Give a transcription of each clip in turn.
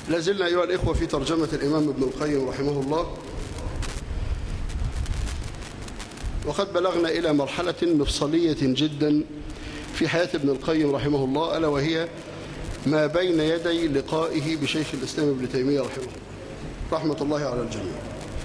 لازلنا أيها الإخوة في ترجمة الإمام ابن القيم رحمه الله وقد بلغنا إلى مرحلة مفصلية جدا في حياة ابن القيم رحمه الله ألا وهي ما بين يدي لقائه بشيخ الإسلام ابن تيمية رحمه الله رحمة الله على الجميع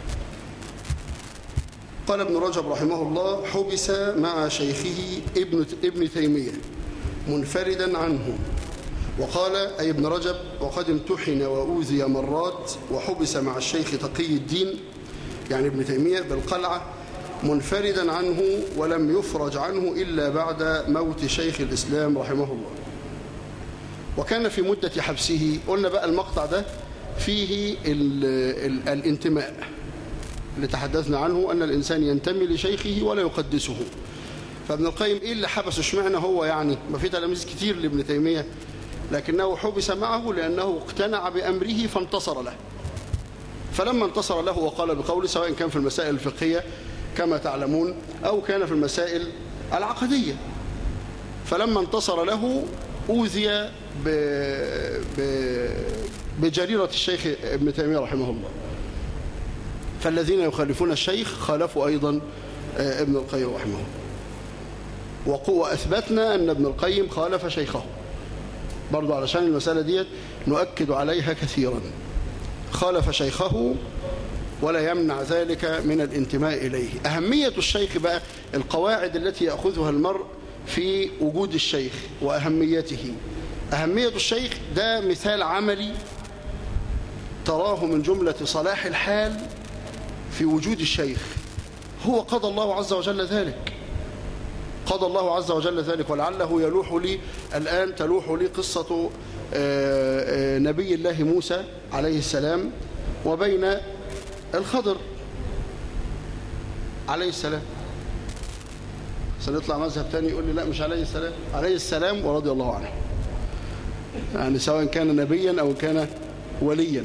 قال ابن رجب رحمه الله حبس مع شيخه ابن, ابن تيمية منفردا عنه وقال أي ابن رجب وقد امتحن وأوذي مرات وحبس مع الشيخ تقي الدين يعني ابن تيمية بالقلعة منفردا عنه ولم يفرج عنه إلا بعد موت شيخ الإسلام رحمه الله وكان في مدة حبسه قلنا بقى المقطع ده فيه ال ال الانتماء اللي تحدثنا عنه أن الإنسان ينتمي لشيخه ولا يقدسه فابن القيم إيه اللي حبسه اشمعنى هو يعني ما في تلاميذ كتير لابن تيمية لكنه حبس معه لأنه اقتنع بأمره فانتصر له فلما انتصر له وقال بقوله سواء كان في المسائل الفقهية كما تعلمون أو كان في المسائل العقدية فلما انتصر له أوذي ب... ب... بجريرة الشيخ ابن تيمية رحمه الله فالذين يخالفون الشيخ خالفوا أيضا ابن القيم رحمه الله وأثبتنا أن ابن القيم خالف شيخه برضو علشان المسألة دي نؤكد عليها كثيرا خالف شيخه ولا يمنع ذلك من الانتماء إليه أهمية الشيخ بقى القواعد التي يأخذها المرء في وجود الشيخ وأهميته أهمية الشيخ ده مثال عملي تراه من جملة صلاح الحال في وجود الشيخ هو قضى الله عز وجل ذلك قضى الله عز وجل ذلك ولعله يلوح لي الآن تلوح لي قصة نبي الله موسى عليه السلام وبين الخضر عليه السلام سنطلع مذهب تاني يقول لي لا مش عليه السلام عليه السلام ورضي الله عنه يعني سواء كان نبيا أو كان وليا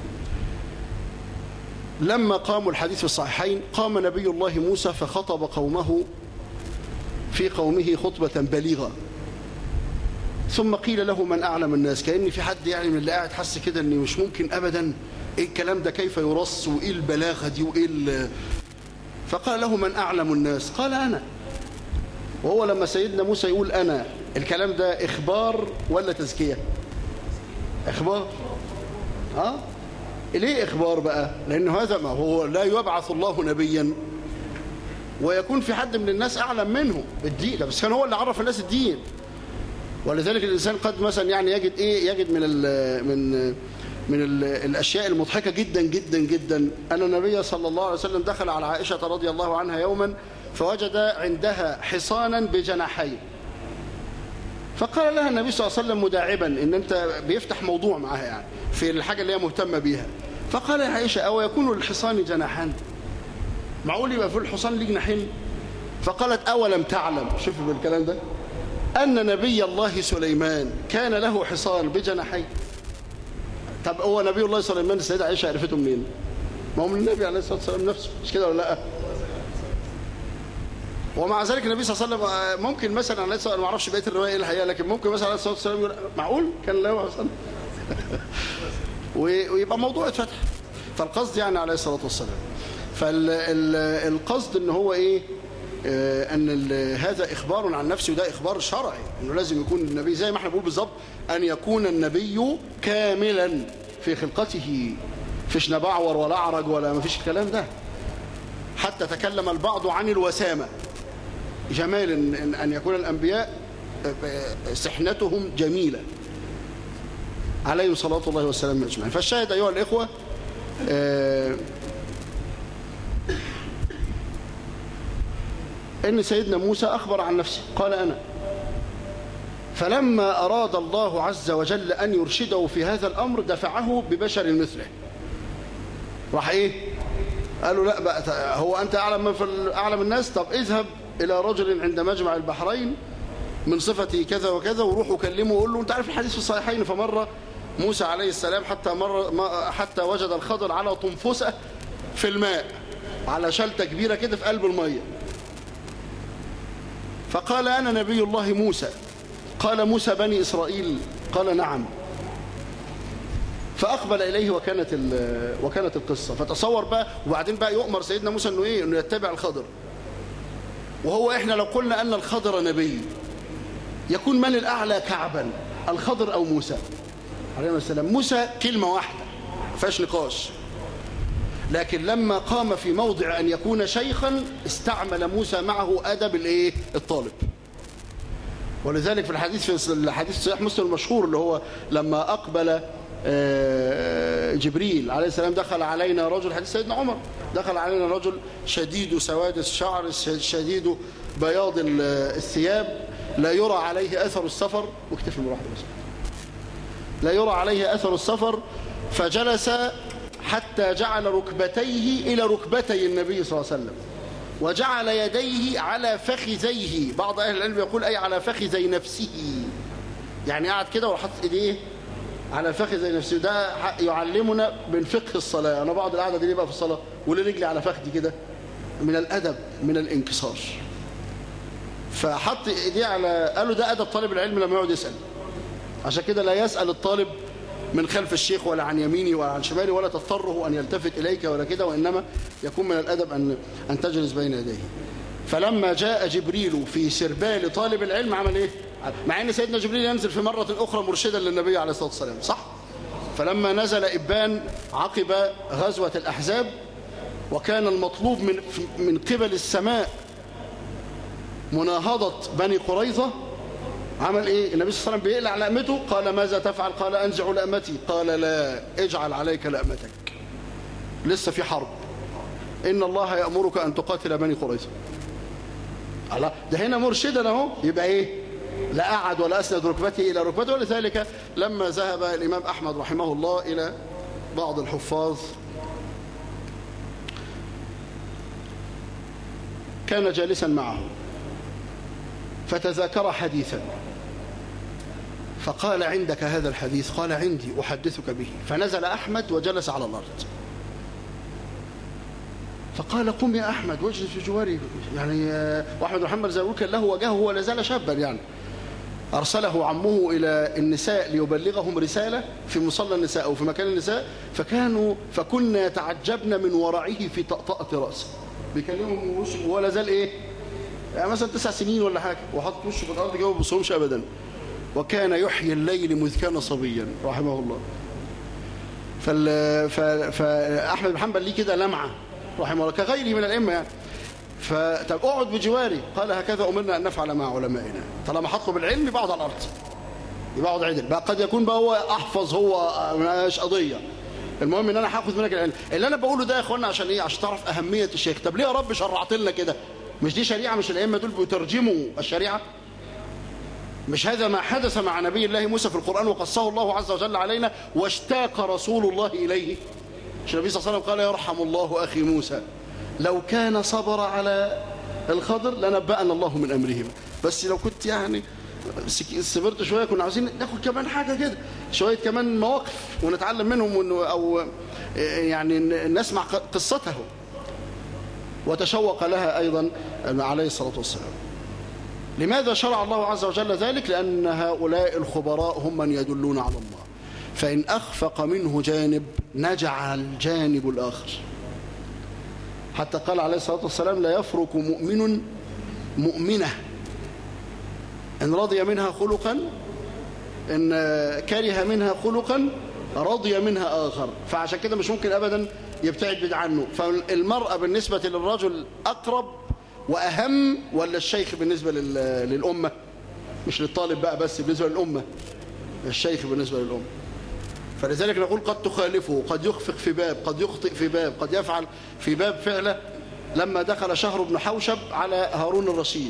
لما قاموا الحديث في الصحيحين قام نبي الله موسى فخطب قومه في قومه خطبة بليغة ثم قيل له من أعلم الناس كأن في حد يعني من اللي قاعد حس كده أن مش ممكن أبدا إيه الكلام ده كيف يرص وإيه البلاغة دي وإيه فقال له من أعلم الناس قال أنا وهو لما سيدنا موسى يقول أنا الكلام ده إخبار ولا تزكية إخبار ها ليه إخبار بقى لأنه هذا ما هو لا يبعث الله نبيا ويكون في حد من الناس أعلم منه بالدين ده بس كان هو اللي عرف الناس الدين ولذلك الإنسان قد مثلا يعني يجد إيه يجد من ال من من ال الأشياء المضحكة جدا جدا جدا أن النبي صلى الله عليه وسلم دخل على عائشة رضي الله عنها يوما فوجد عندها حصانا بجناحين فقال لها النبي صلى الله عليه وسلم مداعبا ان انت بيفتح موضوع معها يعني في الحاجة اللي هي مهتمة بيها فقال يا عائشة أو يكون للحصان جناحان معقول يبقى في الحصان ليه جناحين فقالت أولم تعلم شوف بالكلام ده أن نبي الله سليمان كان له حصان بجناحين طب هو نبي الله سليمان السيدة عائشة عرفته منين ما هو من النبي عليه الصلاة والسلام نفسه مش كده ولا لا ومع ذلك النبي صلى الله عليه وسلم ممكن مثلا عليه الصلاة ما اعرفش بقيه الروايه ايه الحقيقه لكن ممكن مثلا عليه الصلاه والسلام يقول معقول كان له حصان ويبقى موضوع اتفتح فالقصد يعني عليه الصلاه والسلام فالقصد ان هو ايه آه ان هذا اخبار عن نفسه وده اخبار شرعي انه لازم يكون النبي زي ما احنا بنقول بالظبط ان يكون النبي كاملا في خلقته فيش نبعور ولا اعرج ولا ما فيش الكلام ده حتى تكلم البعض عن الوسامه جمال ان, أن يكون الانبياء سحنتهم جميله عليهم صلاه الله والسلام اجمعين فالشاهد ايها الاخوه آه ان سيدنا موسى اخبر عن نفسه قال انا فلما اراد الله عز وجل ان يرشده في هذا الامر دفعه ببشر مثله راح ايه قالوا لا بقى هو انت اعلم من في اعلم الناس طب اذهب الى رجل عند مجمع البحرين من صفته كذا وكذا وروح وكلمه وقول له انت عارف الحديث في الصحيحين فمره موسى عليه السلام حتى مر حتى وجد الخضر على طنفسه في الماء على شلته كبيره كده في قلب الميه فقال انا نبي الله موسى قال موسى بني اسرائيل قال نعم فأقبل إليه وكانت وكانت القصة فتصور بقى وبعدين بقى يؤمر سيدنا موسى أنه إيه أنه يتبع الخضر وهو إحنا لو قلنا أن الخضر نبي يكون من الأعلى كعبا الخضر أو موسى عليه السلام موسى كلمة واحدة فاش نقاش لكن لما قام في موضع أن يكون شيخا استعمل موسى معه أدب الإيه؟ الطالب ولذلك في الحديث في الحديث صحيح مسلم المشهور اللي هو لما أقبل جبريل عليه السلام دخل علينا رجل حديث سيدنا عمر دخل علينا رجل شديد سواد الشعر شديد بياض الثياب لا يرى عليه أثر السفر واكتفي بواحدة بس لا يرى عليه أثر السفر فجلس حتى جعل ركبتيه إلى ركبتي النبي صلى الله عليه وسلم وجعل يديه على فخذيه بعض أهل العلم يقول أي على فخذي نفسه يعني قاعد كده وحط إيديه على فخذي نفسه ده يعلمنا من فقه الصلاة أنا بعض القعدة دي ليه بقى في الصلاة وليه رجلي على فخذي كده من الأدب من الانكسار فحط إيديه على قالوا ده أدب طالب العلم لما يقعد يسأل عشان كده لا يسأل الطالب من خلف الشيخ ولا عن يمينه ولا عن شماله ولا تضطره أن يلتفت إليك ولا كده وإنما يكون من الأدب أن, أن تجلس بين يديه فلما جاء جبريل في سربال طالب العلم عمل إيه؟ مع أن سيدنا جبريل ينزل في مرة أخرى مرشدا للنبي عليه الصلاة والسلام صح؟ فلما نزل إبان عقب غزوة الأحزاب وكان المطلوب من, من قبل السماء مناهضة بني قريظة عمل ايه النبي صلى الله عليه وسلم بيقلع لأمته قال ماذا تفعل قال انزع لأمتي قال لا اجعل عليك لأمتك لسه في حرب إن الله يأمرك أن تقاتل بني قريظة الله ده هنا مرشدا اهو يبقى ايه لا أعد ولا أسند ركبته إلى ركبته ولذلك لما ذهب الإمام أحمد رحمه الله إلى بعض الحفاظ كان جالسا معه فتذاكر حديثا فقال عندك هذا الحديث قال عندي أحدثك به فنزل أحمد وجلس على الأرض فقال قم يا أحمد واجلس في جواري يعني وأحمد محمد زي كان له وجهه هو لازال شابا يعني أرسله عمه إلى النساء ليبلغهم رسالة في مصلى النساء أو في مكان النساء فكانوا فكنا يتعجبن من ورعه في طأطأة رأسه بيكلمهم وهو لازال إيه يعني مثلا تسع سنين ولا حاجة وحط وشه في الأرض جوه بصومش أبدا وكان يحيي الليل مذ كان صبيا رحمه الله فال... ف... فأحمد بن حنبل ليه كده لمعة رحمه الله كغيره من الأئمة يعني فطب اقعد بجواري قال هكذا أمرنا أن نفعل مع علمائنا طالما حطه بالعلم يبقى على الأرض يبقى اقعد عدل بقى قد يكون بقى هو أحفظ هو مش قضية المهم ان انا هاخد منك العلم اللي انا بقوله ده يا اخوانا عشان ايه عشان تعرف اهميه الشيخ طب ليه يا رب شرعت لنا كده مش دي شريعه مش الائمه دول بيترجموا الشريعه مش هذا ما حدث مع نبي الله موسى في القرآن وقصه الله عز وجل علينا واشتاق رسول الله إليه مش النبي صلى الله عليه وسلم قال يرحم الله أخي موسى لو كان صبر على الخضر لنبأنا الله من أمرهم بس لو كنت يعني صبرت شوية كنا عاوزين ناخد كمان حاجة كده شوية كمان مواقف ونتعلم منهم أو يعني نسمع قصته وتشوق لها أيضا عليه الصلاة والسلام لماذا شرع الله عز وجل ذلك لأن هؤلاء الخبراء هم من يدلون على الله فإن أخفق منه جانب نجع الجانب الآخر حتى قال عليه الصلاة والسلام لا يفرق مؤمن مؤمنة إن رضي منها خلقا إن كره منها خلقا رضي منها آخر فعشان كده مش ممكن أبدا يبتعد عنه فالمرأة بالنسبة للرجل أقرب وأهم ولا الشيخ بالنسبة للأمة مش للطالب بقى بس بالنسبة للأمة الشيخ بالنسبة للأمة فلذلك نقول قد تخالفه قد يخفق في باب قد يخطئ في باب قد يفعل في باب فعله لما دخل شهر بن حوشب على هارون الرشيد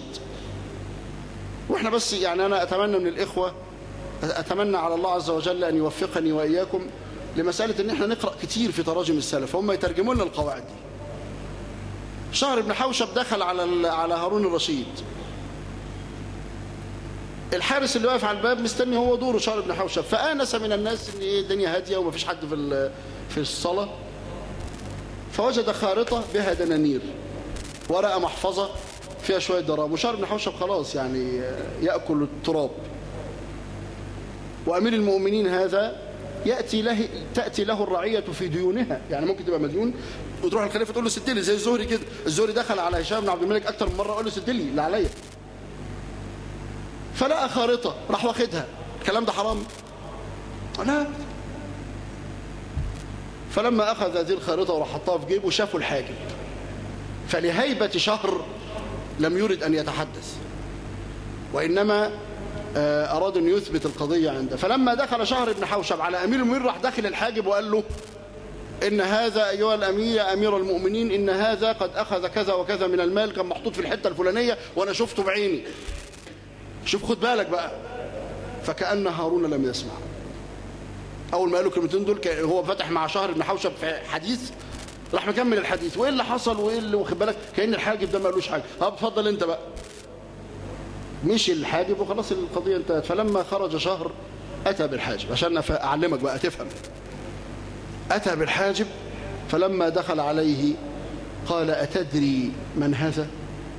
واحنا بس يعني أنا أتمنى من الإخوة أتمنى على الله عز وجل أن يوفقني وإياكم لمسألة أن احنا نقرأ كتير في تراجم السلف هم يترجمون لنا القواعد دي شهر بن حوشب دخل على على هارون الرشيد الحارس اللي واقف على الباب مستني هو دوره شهر بن حوشب فآنس من الناس ان ايه الدنيا هاديه ومفيش حد في في الصلاه فوجد خارطه بها دنانير ورقه محفظه فيها شويه درام وشهر بن حوشب خلاص يعني ياكل التراب وامير المؤمنين هذا يأتي له تأتي له الرعية في ديونها يعني ممكن تبقى مديون وتروح الخليفة تقول له سد لي زي الزهري كده الزهري دخل على هشام بن عبد الملك أكتر من مرة قال له سد لي اللي عليا فلقى خارطة راح واخدها الكلام ده حرام لا فلما أخذ هذه الخارطة وراح حطها في جيبه شافوا الحاجب فلهيبة شهر لم يرد أن يتحدث وإنما أراد أن يثبت القضية عنده فلما دخل شهر بن حوشب على أمير المؤمنين راح داخل الحاجب وقال له إن هذا أيها الأمير يا أمير المؤمنين إن هذا قد أخذ كذا وكذا من المال كان محطوط في الحتة الفلانية وأنا شفته بعيني شوف خد بالك بقى فكأن هارون لم يسمع أول ما قالوا الكلمتين دول هو فتح مع شهر بن حوشب في حديث راح مكمل الحديث وإيه اللي حصل وإيه اللي واخد بالك كأن الحاجب ده ما قالوش حاجة طب اتفضل أنت بقى مشي الحاجب وخلاص القضية انتهت فلما خرج شهر أتى بالحاجب عشان أعلمك بقى تفهم أتى بالحاجب فلما دخل عليه قال أتدري من هذا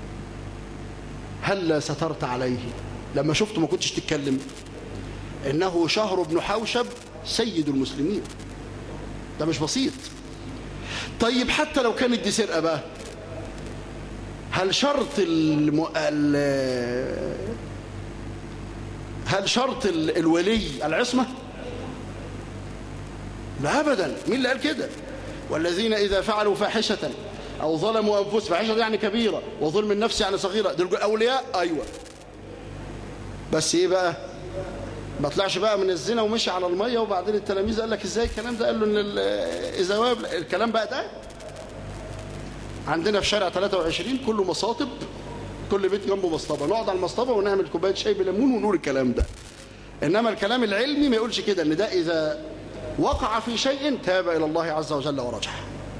هل سترت عليه لما شفته ما كنتش تتكلم إنه شهر بن حوشب سيد المسلمين ده مش بسيط طيب حتى لو كانت دي سرقة بقى هل شرط الم... ال... هل شرط ال... الولي العصمة لا أبدا مين اللي قال كده والذين إذا فعلوا فاحشة أو ظلموا أنفسهم فاحشة يعني كبيرة وظلم النفس يعني صغيرة دول أولياء أيوة بس إيه بقى ما طلعش بقى من الزنا ومشي على المية وبعدين التلاميذ قال لك إزاي الكلام ده قال له إن إذا واب الكلام بقى ده عندنا في شارع 23 كله مصاطب كل بيت جنبه مصطبه نقعد على المصطبه ونعمل كوبايه شاي بليمون ونقول الكلام ده انما الكلام العلمي ما يقولش كده ان ده اذا وقع في شيء تاب الى الله عز وجل ورجع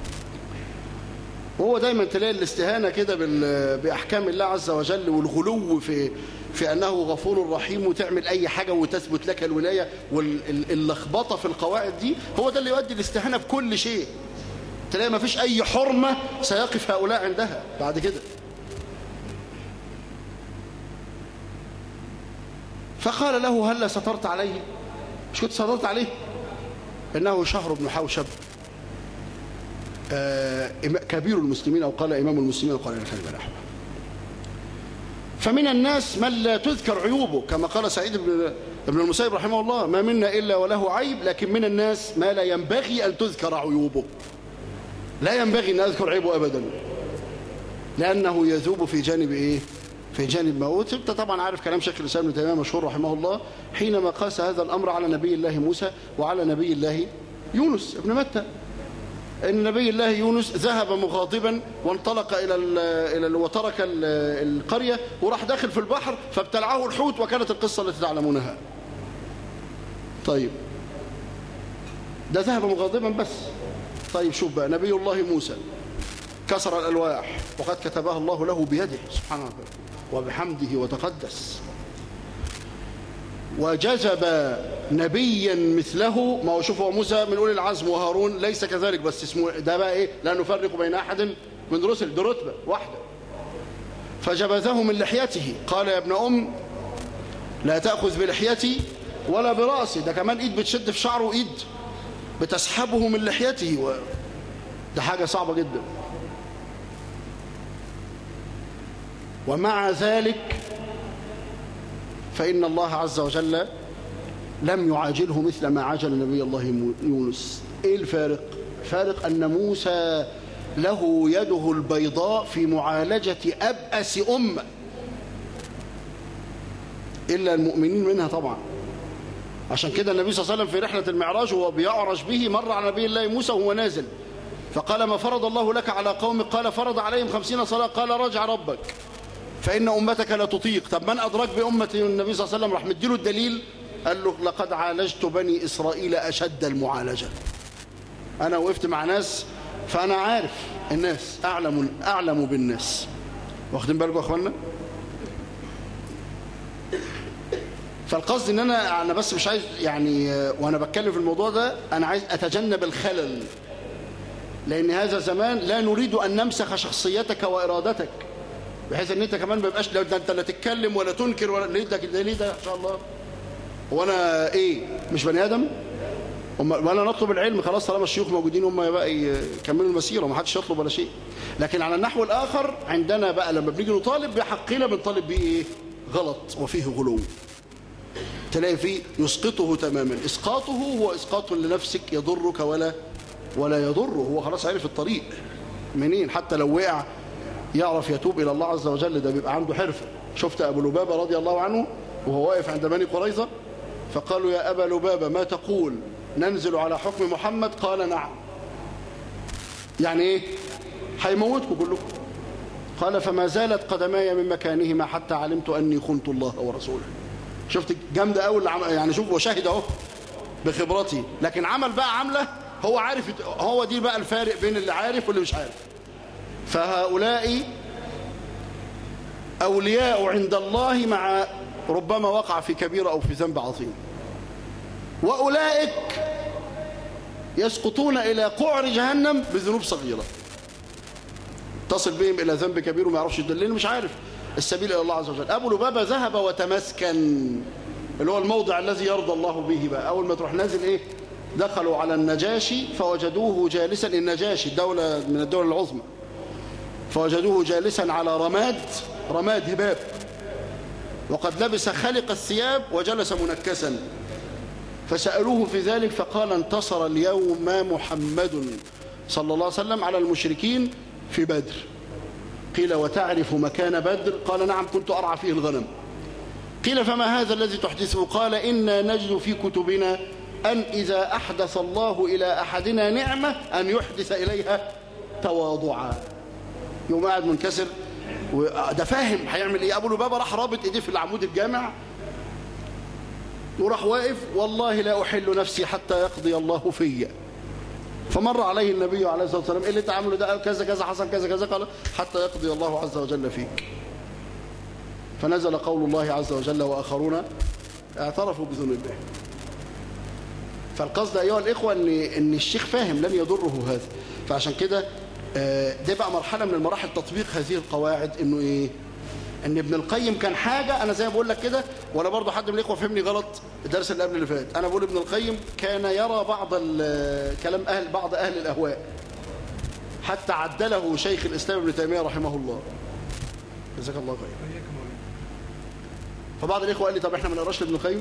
وهو دايما تلاقي الاستهانه كده باحكام الله عز وجل والغلو في في انه غفور رحيم وتعمل اي حاجه وتثبت لك الولايه واللخبطه في القواعد دي هو ده اللي يؤدي الاستهانه بكل شيء تلاقي ما فيش أي حرمة سيقف هؤلاء عندها بعد كده فقال له هل سترت عليه مش كنت سترت عليه إنه شهر بن حوشب آه كبير المسلمين أو قال إمام المسلمين أو قال الكلمة الأحمر فمن الناس من لا تذكر عيوبه كما قال سعيد بن ابن المسيب رحمه الله ما منا إلا وله عيب لكن من الناس ما لا ينبغي أن تذكر عيوبه لا ينبغي أن أذكر عيبه أبدا لأنه يذوب في جانب إيه في جانب موت انت طبعا عارف كلام شيخ الإسلام ابن تيمية مشهور رحمه الله حينما قاس هذا الأمر على نبي الله موسى وعلى نبي الله يونس ابن متى ان نبي الله يونس ذهب مغاضبا وانطلق الى ال الى ال وترك ال القريه وراح داخل في البحر فابتلعه الحوت وكانت القصه التي تعلمونها طيب ده ذهب مغاضبا بس طيب شوف بقى نبي الله موسى كسر الألواح وقد كتبها الله له بيده سبحانه وتعالى وبحمده وتقدس وجذب نبيا مثله ما هو شوفوا موسى من أولي العزم وهارون ليس كذلك بس اسمه ده بقى إيه لا نفرق بين أحد من رسل دي رتبة واحدة فجبذه من لحيته قال يا ابن أم لا تأخذ بلحيتي ولا برأسي ده كمان إيد بتشد في شعره إيد بتسحبه من لحيته و... ده حاجة صعبة جدا ومع ذلك فإن الله عز وجل لم يعاجله مثل ما عاجل نبي الله يونس إيه الفارق؟ فارق أن موسى له يده البيضاء في معالجة أبأس أمة إلا المؤمنين منها طبعا عشان كده النبي صلى الله عليه وسلم في رحلة المعراج وهو بيعرج به مر على نبي الله موسى وهو نازل فقال ما فرض الله لك على قومك قال فرض عليهم خمسين صلاة قال راجع ربك فإن أمتك لا تطيق طب من أدرك بأمة النبي صلى الله عليه وسلم راح مديله الدليل قال له لقد عالجت بني إسرائيل أشد المعالجة أنا وقفت مع ناس فأنا عارف الناس أعلم, أعلم بالناس واخدين بالكم يا أخوانا فالقصد ان انا انا بس مش عايز يعني وانا بتكلم في الموضوع ده انا عايز اتجنب الخلل لان هذا زمان لا نريد ان نمسخ شخصيتك وارادتك بحيث ان انت كمان ما يبقاش ده انت لا تتكلم ولا تنكر ولا ليه ده كده ليه ده ان شاء الله وانا ايه مش بني ادم ولا نطلب العلم خلاص طالما الشيوخ موجودين هم بقى يكملوا المسيره وما حدش يطلب ولا شيء لكن على النحو الاخر عندنا بقى لما بنيجي نطالب بحقنا بنطالب بيه ايه غلط وفيه غلو تلاقي فيه يسقطه تماما اسقاطه هو اسقاط لنفسك يضرك ولا ولا يضره هو خلاص عرف الطريق منين حتى لو وقع يعرف يتوب الى الله عز وجل ده بيبقى عنده حرفه شفت ابو لبابه رضي الله عنه وهو واقف عند بني قريظه فقالوا يا ابا لبابه ما تقول ننزل على حكم محمد قال نعم يعني ايه هيموتكم كلكم قال فما زالت قدماي من مكانهما حتى علمت اني خنت الله ورسوله شفت جامده قوي يعني شوف وشاهد اهو بخبرتي لكن عمل بقى عمله هو عارف هو دي بقى الفارق بين اللي عارف واللي مش عارف فهؤلاء أولياء عند الله مع ربما وقع في كبيرة أو في ذنب عظيم وأولئك يسقطون إلى قعر جهنم بذنوب صغيرة تصل بهم إلى ذنب كبير وما يعرفش يدلين مش عارف السبيل إلى الله عز وجل أبو لبابة ذهب وتمسكن اللي هو الموضع الذي يرضى الله به بقى أول ما تروح نازل إيه دخلوا على النجاشي فوجدوه جالسا النجاشي الدولة من الدول العظمى فوجدوه جالسا على رماد رماد هباب وقد لبس خلق الثياب وجلس منكسا فسألوه في ذلك فقال انتصر اليوم محمد صلى الله عليه وسلم على المشركين في بدر قيل وتعرف مكان بدر قال نعم كنت أرعى فيه الغنم قيل فما هذا الذي تحدثه قال إنا نجد في كتبنا أن إذا أحدث الله إلى أحدنا نعمة أن يحدث إليها تواضعا يوم قاعد منكسر ده فاهم هيعمل ايه ابو لبابه راح رابط ايديه في العمود الجامع وراح واقف والله لا احل نفسي حتى يقضي الله فيا فمر عليه النبي عليه الصلاه والسلام ايه اللي انت عامله ده قال كذا كذا حصل كذا كذا قال حتى يقضي الله عز وجل فيك فنزل قول الله عز وجل واخرون اعترفوا بذنوبهم فالقصد ايها الاخوه ان ان الشيخ فاهم لن يضره هذا فعشان كده ده بقى مرحلة من المراحل تطبيق هذه القواعد انه ايه ان ابن القيم كان حاجة انا زي ما بقول لك كده ولا برضه حد من الاخوه فهمني غلط الدرس اللي قبل اللي فات انا بقول ابن القيم كان يرى بعض كلام اهل بعض اهل الاهواء حتى عدله شيخ الاسلام ابن تيميه رحمه الله جزاك الله خير فبعض الاخوه قال لي طب احنا ما نقراش لابن القيم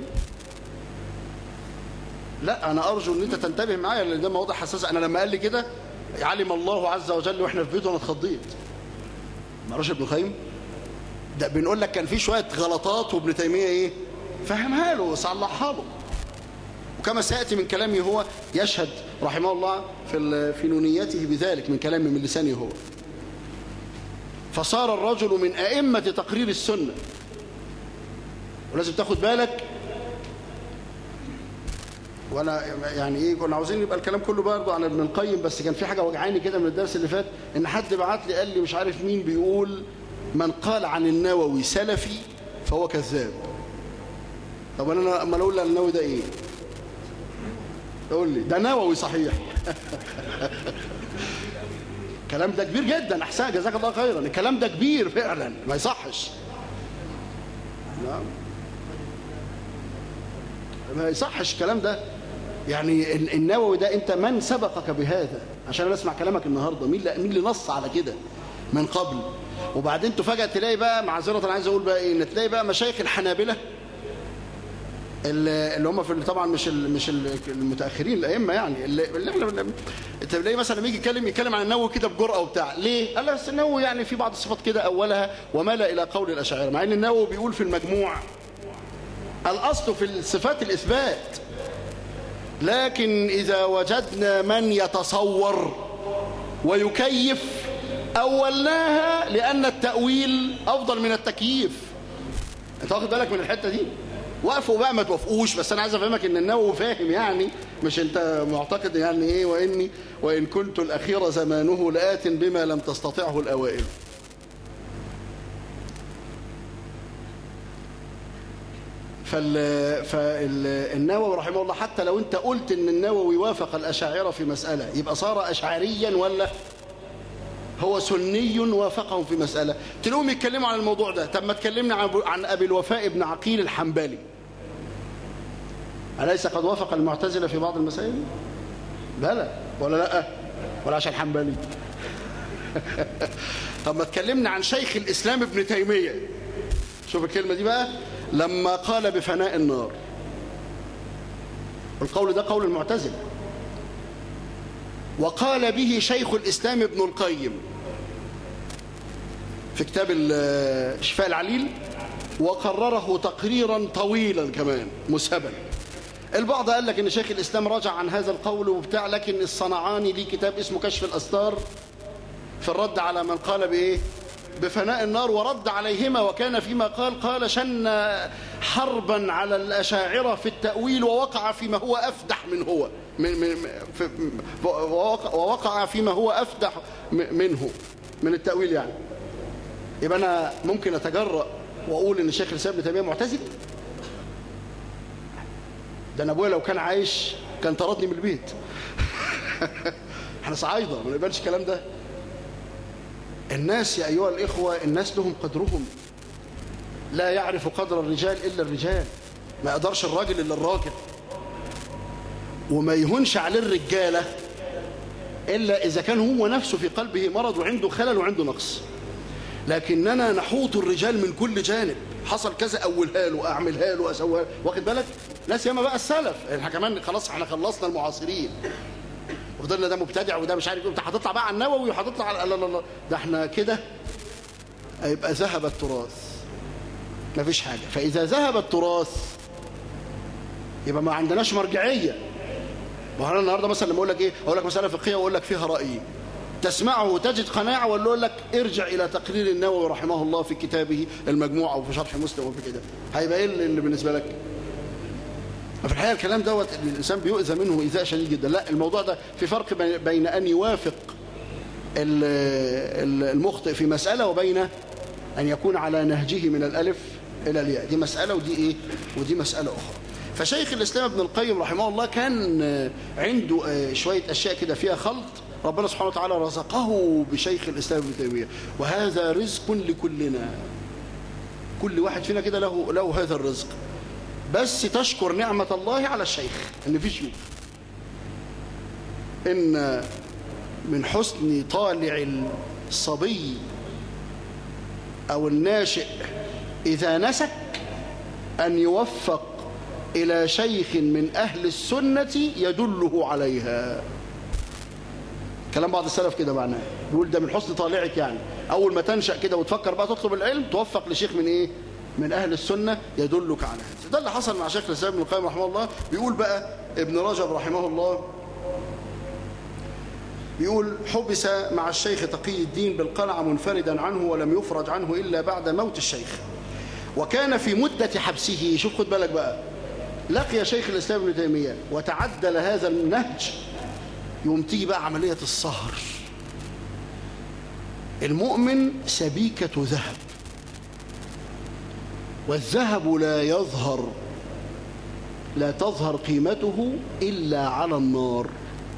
لا انا ارجو ان انت تنتبه معايا لان ده مواضيع حساسه انا لما قال لي كده علم الله عز وجل واحنا في بيته انا اتخضيت ما قراش ابن القيم ده بنقول لك كان في شويه غلطات وابن تيميه ايه فهمها له صلحها له وكما سياتي من كلامه هو يشهد رحمه الله في في نونيته بذلك من كلامه من لسانه هو فصار الرجل من ائمه تقرير السنه ولازم تاخد بالك وانا يعني ايه كنا عاوزين يبقى الكلام كله برضه عن ابن القيم بس كان في حاجه وجعاني كده من الدرس اللي فات ان حد بعت لي قال لي مش عارف مين بيقول من قال عن النووي سلفي فهو كذاب طب انا اما اقول النووي ده ايه قول لي ده نووي صحيح الكلام ده كبير جدا احسن جزاك الله خيرا الكلام ده كبير فعلا ما يصحش نعم ما يصحش الكلام ده يعني النووي ده انت من سبقك بهذا عشان انا اسمع كلامك النهارده مين اللي مين اللي نص على كده من قبل وبعدين تفاجئ تلاقي بقى معذره انا عايز اقول بقى ايه ان تلاقي بقى مشايخ الحنابلة اللي هم في طبعا مش مش المتاخرين الائمه يعني اللي احنا انت تلاقي مثلا لما يجي يتكلم يتكلم عن النووي كده بجرأه وبتاع ليه قال بس النووي يعني في بعض الصفات كده اولها ومال الى قول الاشاعره مع ان النووي بيقول في المجموع الاصل في الصفات الاثبات لكن اذا وجدنا من يتصور ويكيف اولناها لان التاويل افضل من التكييف انت واخد بالك من الحته دي وقفوا بقى ما توافقوش بس انا عايز افهمك ان النووي فاهم يعني مش انت معتقد يعني ايه واني وان كنت الاخير زمانه لات بما لم تستطعه الاوائل فالنووي رحمه الله حتى لو انت قلت ان النووي وافق الاشاعره في مساله يبقى صار اشعريا ولا هو سني وافقهم في مسألة تلاقيهم يتكلموا عن الموضوع ده طب ما تكلمنا عن أبي الوفاء بن عقيل الحنبلي أليس قد وافق المعتزلة في بعض المسائل بلى ولا لا ولا عشان حنبلي طب ما اتكلمنا عن شيخ الإسلام ابن تيمية شوف الكلمة دي بقى لما قال بفناء النار القول ده قول المعتزلة وقال به شيخ الإسلام ابن القيم في كتاب شفاء العليل وقرره تقريرا طويلا كمان مسهبا البعض قال لك ان شيخ الاسلام رجع عن هذا القول وبتاع لكن الصنعاني ليه كتاب اسمه كشف الاستار في الرد على من قال بايه بفناء النار ورد عليهما وكان فيما قال قال شن حربا على الأشاعرة في التأويل ووقع فيما هو أفدح من هو من من في ووقع فيما هو أفدح منه من التأويل يعني يبقى أنا ممكن أتجرأ وأقول إن الشيخ الإسلام ابن تيمية معتزل ده أنا أبويا لو كان عايش كان طردني من البيت احنا صعايدة ما نقبلش الكلام ده الناس يا أيها الإخوة الناس لهم قدرهم لا يعرف قدر الرجال إلا الرجال ما يقدرش الراجل إلا الراجل وما يهونش عليه الرجالة إلا إذا كان هو نفسه في قلبه مرض وعنده خلل وعنده نقص لكننا نحوط الرجال من كل جانب حصل كذا أولها له أعملها له أسويها له واخد بالك ناس ياما بقى السلف احنا كمان خلاص احنا خلصنا المعاصرين وفضلنا ده مبتدع وده مش عارف ايه انت هتطلع بقى على النووي وهتطلع على لا لا لا ده احنا كده هيبقى ذهب التراث مفيش حاجة فإذا ذهب التراث يبقى ما عندناش مرجعية ما هو النهارده مثلا لما اقول لك ايه اقول لك مسألة فقهية واقول لك فيها رأيي تسمعه وتجد قناعة ولا اقول لك ارجع إلى تقرير النووي رحمه الله في كتابه المجموعة وفي شرح مسلم وفي كده هيبقى ايه اللي بالنسبة لك في الحقيقة الكلام دوت الإنسان بيؤذى منه إيذاء شديد جدا لا الموضوع ده في فرق بين أن يوافق المخطئ في مسألة وبين أن يكون على نهجه من الألف إلى الياء دي مسألة ودي إيه ودي مسألة أخرى فشيخ الإسلام ابن القيم رحمه الله كان عنده شوية أشياء كده فيها خلط ربنا سبحانه وتعالى رزقه بشيخ الإسلام ابن تيمية وهذا رزق لكلنا كل واحد فينا كده له له هذا الرزق بس تشكر نعمة الله على الشيخ ان في شيوخ ان من حسن طالع الصبي او الناشئ اذا نسك ان يوفق الى شيخ من اهل السنة يدله عليها كلام بعض السلف كده معناه بيقول ده من حسن طالعك يعني اول ما تنشأ كده وتفكر بقى تطلب العلم توفق لشيخ من ايه من أهل السنة يدلك على هذا ده اللي حصل مع شيخ الإسلام ابن القيم رحمه الله بيقول بقى ابن رجب رحمه الله بيقول حبس مع الشيخ تقي الدين بالقلعة منفردا عنه ولم يفرج عنه إلا بعد موت الشيخ وكان في مدة حبسه شوف خد بالك بقى لقي شيخ الإسلام ابن تيمية وتعدل هذا النهج يوم تيجي بقى عملية الصهر المؤمن سبيكة ذهب والذهب لا يظهر لا تظهر قيمته إلا على النار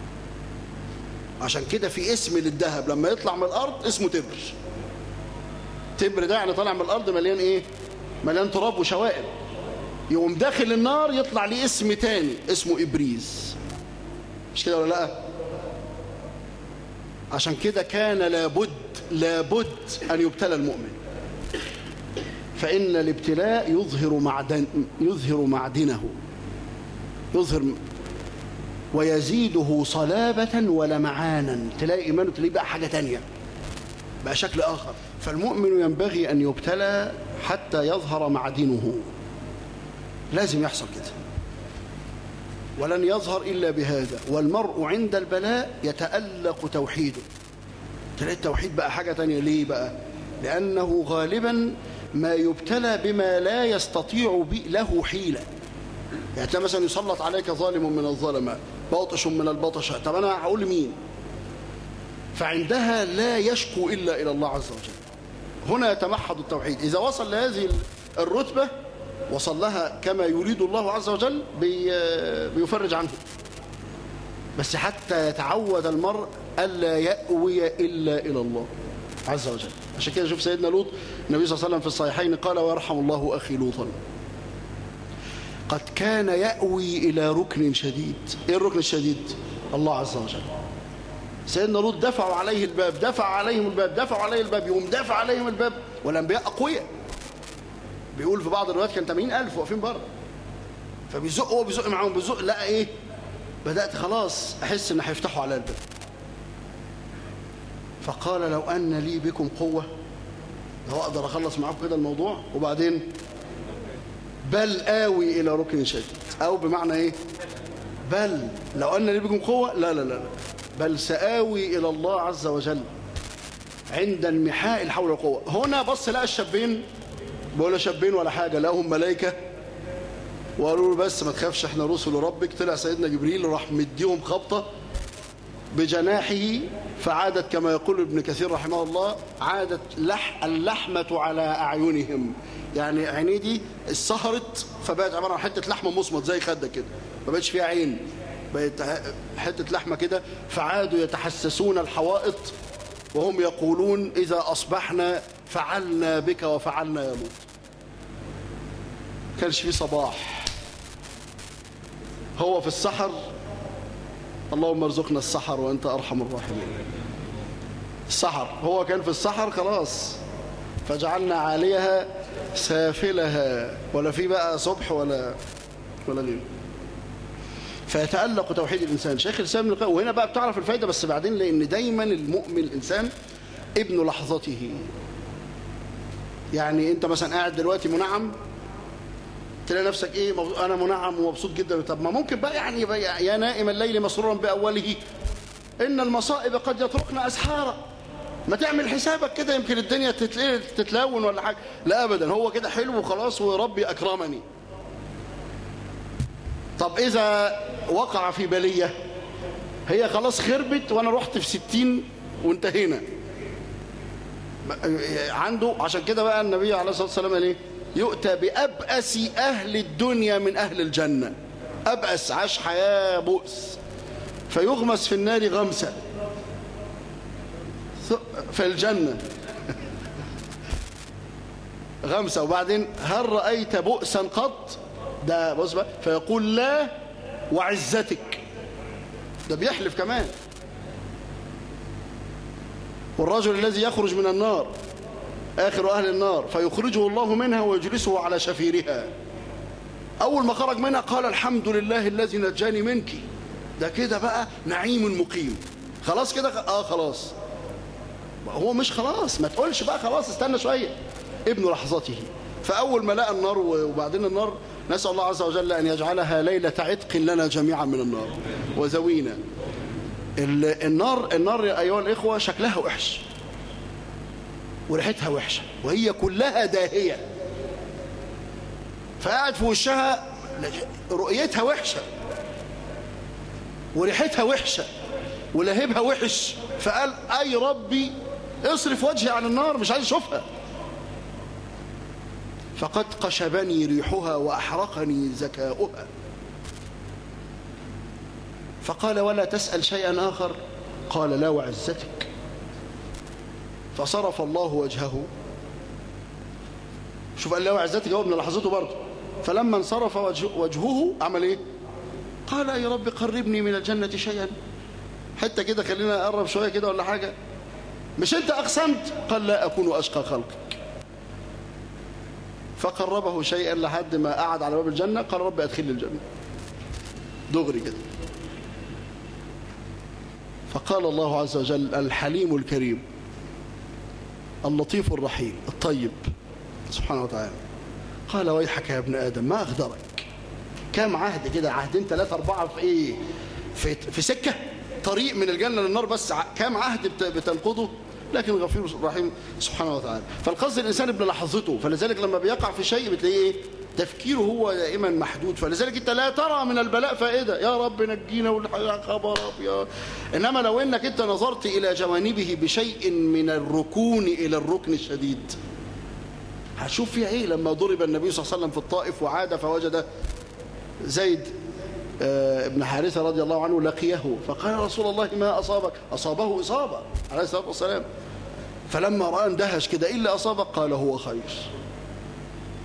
عشان كده في اسم للذهب لما يطلع من الأرض اسمه تبر تبر ده يعني طالع من الأرض مليان إيه مليان تراب وشوائب يقوم داخل النار يطلع ليه اسم تاني اسمه إبريز مش كده ولا لا عشان كده كان لابد لابد أن يبتلى المؤمن فإن الابتلاء يظهر معدن يظهر معدنه يظهر ويزيده صلابة ولمعانا تلاقي إيمانه تلاقي بقى حاجة تانية بقى شكل آخر فالمؤمن ينبغي أن يبتلى حتى يظهر معدنه لازم يحصل كده ولن يظهر إلا بهذا والمرء عند البلاء يتألق توحيده تلاقي التوحيد بقى حاجة تانية ليه بقى لأنه غالبا ما يبتلى بما لا يستطيع له حيلة يعني تلاقي مثلا يسلط عليك ظالم من الظلمة باطش من البطشة طب أنا هقول مين فعندها لا يشكو إلا إلى الله عز وجل هنا يتمحض التوحيد إذا وصل لهذه الرتبة وصل لها كما يريد الله عز وجل بي بيفرج عنه بس حتى يتعود المرء ألا يأوي إلا إلى الله عز وجل عشان كده شوف سيدنا لوط النبي صلى الله عليه وسلم في الصحيحين قال ويرحم الله أخي لوطا قد كان يأوي إلى ركن شديد إيه الركن الشديد الله عز وجل سيدنا لوط دفعوا عليه الباب دفع عليهم الباب دفعوا عليه الباب يوم دفع عليهم الباب والأنبياء أقوياء بيقول في بعض الروايات كان 80000 واقفين بره فبيزق هو بيزق معاهم بيزق لقى ايه بدأت خلاص أحس إن هيفتحوا على الباب فقال لو أن لي بكم قوة لو أقدر أخلص معاكم كده الموضوع وبعدين بل آوي إلى ركن شديد أو بمعنى إيه بل لو أن لي بكم قوة لا لا لا, لا. بل سآوي إلى الله عز وجل عند انمحاء الحول والقوة هنا بص لقى الشابين بقول شابين ولا حاجة لقاهم ملائكة وقالوا له بس ما تخافش احنا رسل ربك طلع سيدنا جبريل راح مديهم خبطة بجناحه فعادت كما يقول ابن كثير رحمه الله عادت لح اللحمة على أعينهم يعني عينيه دي السهرت فبقت عبارة عن حتة لحمة مصمت زي خدة كده ما بقتش فيها عين بقت حتة لحمة كده فعادوا يتحسسون الحوائط وهم يقولون إذا أصبحنا فعلنا بك وفعلنا يا لوط كانش فيه صباح هو في السحر اللهم ارزقنا السحر وانت ارحم الراحمين السحر هو كان في السحر خلاص فجعلنا عاليها سافلها ولا في بقى صبح ولا ولا غيره فيتألق توحيد الإنسان شيخ الإسلام ابن القيم وهنا بقى بتعرف الفايدة بس بعدين لأن دايما المؤمن الإنسان ابن لحظته يعني أنت مثلا قاعد دلوقتي منعم تلاقي نفسك ايه انا منعم ومبسوط جدا طب ما ممكن بقى يعني بقى يا نائم الليل مسرورا باوله ان المصائب قد يتركن اسحارا ما تعمل حسابك كده يمكن الدنيا تتلون ولا حاجه لا ابدا هو كده حلو وخلاص وربي اكرمني طب اذا وقع في بليه هي خلاص خربت وانا رحت في ستين وانتهينا عنده عشان كده بقى النبي عليه الصلاه والسلام قال ايه يؤتى بأبأس أهل الدنيا من أهل الجنة أبأس عاش حياة بؤس فيغمس في النار غمسة في الجنة غمسة وبعدين هل رأيت بؤسا قط ده بص بقى فيقول لا وعزتك ده بيحلف كمان والرجل الذي يخرج من النار آخر أهل النار فيخرجه الله منها ويجلسه على شفيرها أول ما خرج منها قال الحمد لله الذي نجاني منك ده كده بقى نعيم مقيم خلاص كده آه خلاص هو مش خلاص ما تقولش بقى خلاص استنى شوية ابن لحظته فأول ما لقى النار وبعدين النار نسأل الله عز وجل أن يجعلها ليلة عتق لنا جميعا من النار وزوينا النار النار أيها الإخوة شكلها وحش وريحتها وحشة وهي كلها داهية فقاعد في وشها رؤيتها وحشة وريحتها وحشة ولهبها وحش فقال أي ربي اصرف وجهي عن النار مش عايز اشوفها فقد قشبني ريحها وأحرقني زكاؤها فقال ولا تسأل شيئا آخر قال لا وعزتك فصرف الله وجهه شوف قال له وعزتك هو من لحظته برضه فلما انصرف وجهه عمل ايه قال يا رب قربني من الجنة شيئا حتى كده خلينا أقرب شوية كده ولا حاجة مش انت أقسمت قال لا أكون أشقى خلقك فقربه شيئا لحد ما قعد على باب الجنة قال رب أدخلني الجنة دغري كده فقال الله عز وجل الحليم الكريم اللطيف الرحيم الطيب سبحانه وتعالى قال ويحك يا ابن آدم ما أغدرك كام عهد كده عهدين ثلاثة أربعة في إيه في, في سكة طريق من الجنة للنار بس كام عهد بتنقضه لكن غفير رحيم سبحانه وتعالى فالقصد الإنسان ابن لحظته فلذلك لما بيقع في شيء بتلاقيه إيه تفكيره هو دائما محدود فلذلك انت لا ترى من البلاء فائدة يا رب نجينا والخبر يا إنما لو انك انت نظرت إلى جوانبه بشيء من الركون إلى الركن الشديد هتشوف فيها ايه لما ضرب النبي صلى الله عليه وسلم في الطائف وعاد فوجد زيد ابن حارثة رضي الله عنه لقيه فقال رسول الله ما أصابك أصابه إصابة عليه الصلاة والسلام فلما رأى اندهش كده إيه اللي أصابك قال هو خير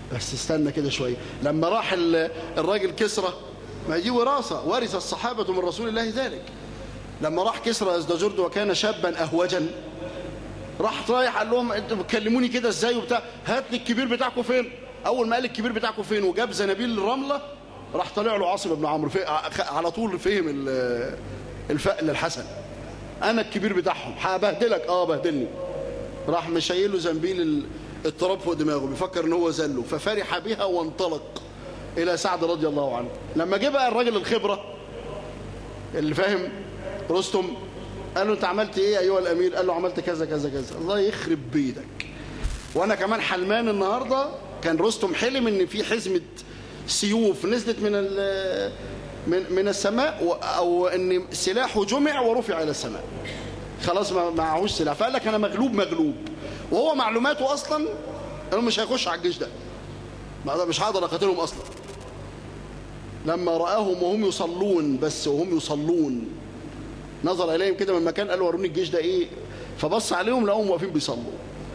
بس استنى كده شوية لما راح الراجل كسرى ما دي وراثة ورث الصحابة من رسول الله ذلك لما راح كسرى ازدجرد وكان شابا أهوجا راح رايح قال لهم انتوا بتكلموني كده ازاي وبتاع هات لي الكبير بتاعكم فين اول ما قال الكبير بتاعكم فين وجاب زنابيل الرمله راح طلع له عاصم بن عمرو على طول فهم الفقل الحسن انا الكبير بتاعهم هبهدلك اه بهدلني راح مشايل له زنبيل التراب فوق دماغه بيفكر ان هو زله ففرح بها وانطلق الى سعد رضي الله عنه لما جه بقى الراجل الخبره اللي فاهم رستم قال له انت عملت ايه ايها الامير قال له عملت كذا كذا كذا الله يخرب بيدك وانا كمان حلمان النهارده كان رستم حلم ان في حزمه سيوف نزلت من من من السماء او ان سلاحه جمع ورفع الى السماء خلاص ما معهوش سلاح فقال لك انا مغلوب مغلوب وهو معلوماته اصلا انه مش هيخش على الجيش ده مش هقدر اقاتلهم اصلا لما راهم وهم يصلون بس وهم يصلون نظر اليهم كده من مكان قال وروني الجيش ده ايه فبص عليهم لقوهم واقفين بيصلوا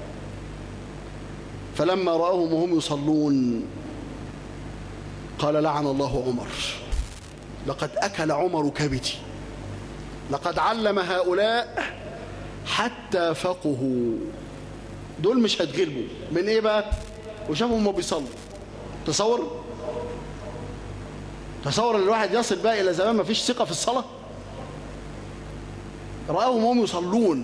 فلما راهم وهم يصلون قال لعن الله عمر لقد أكل عمر كبتي لقد علم هؤلاء حتى فقهوا دول مش هتغلبوا من ايه بقى وشافوا هم بيصلوا تصور تصور ان الواحد يصل بقى الى زمان ما فيش ثقه في الصلاه راهم هم يصلون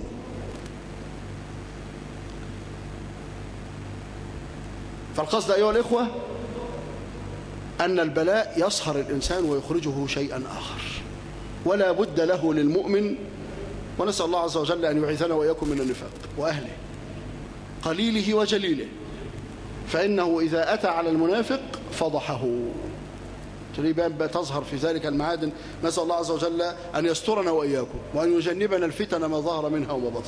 فالقصد ايها الاخوه أن البلاء يصهر الإنسان ويخرجه شيئا آخر ولا بد له للمؤمن ونسأل الله عز وجل أن يعيذنا وإياكم من النفاق وأهله قليله وجليله فإنه إذا أتى على المنافق فضحه تريبان تظهر في ذلك المعادن نسأل الله عز وجل أن يسترنا وإياكم وأن يجنبنا الفتن ما ظهر منها وما بطن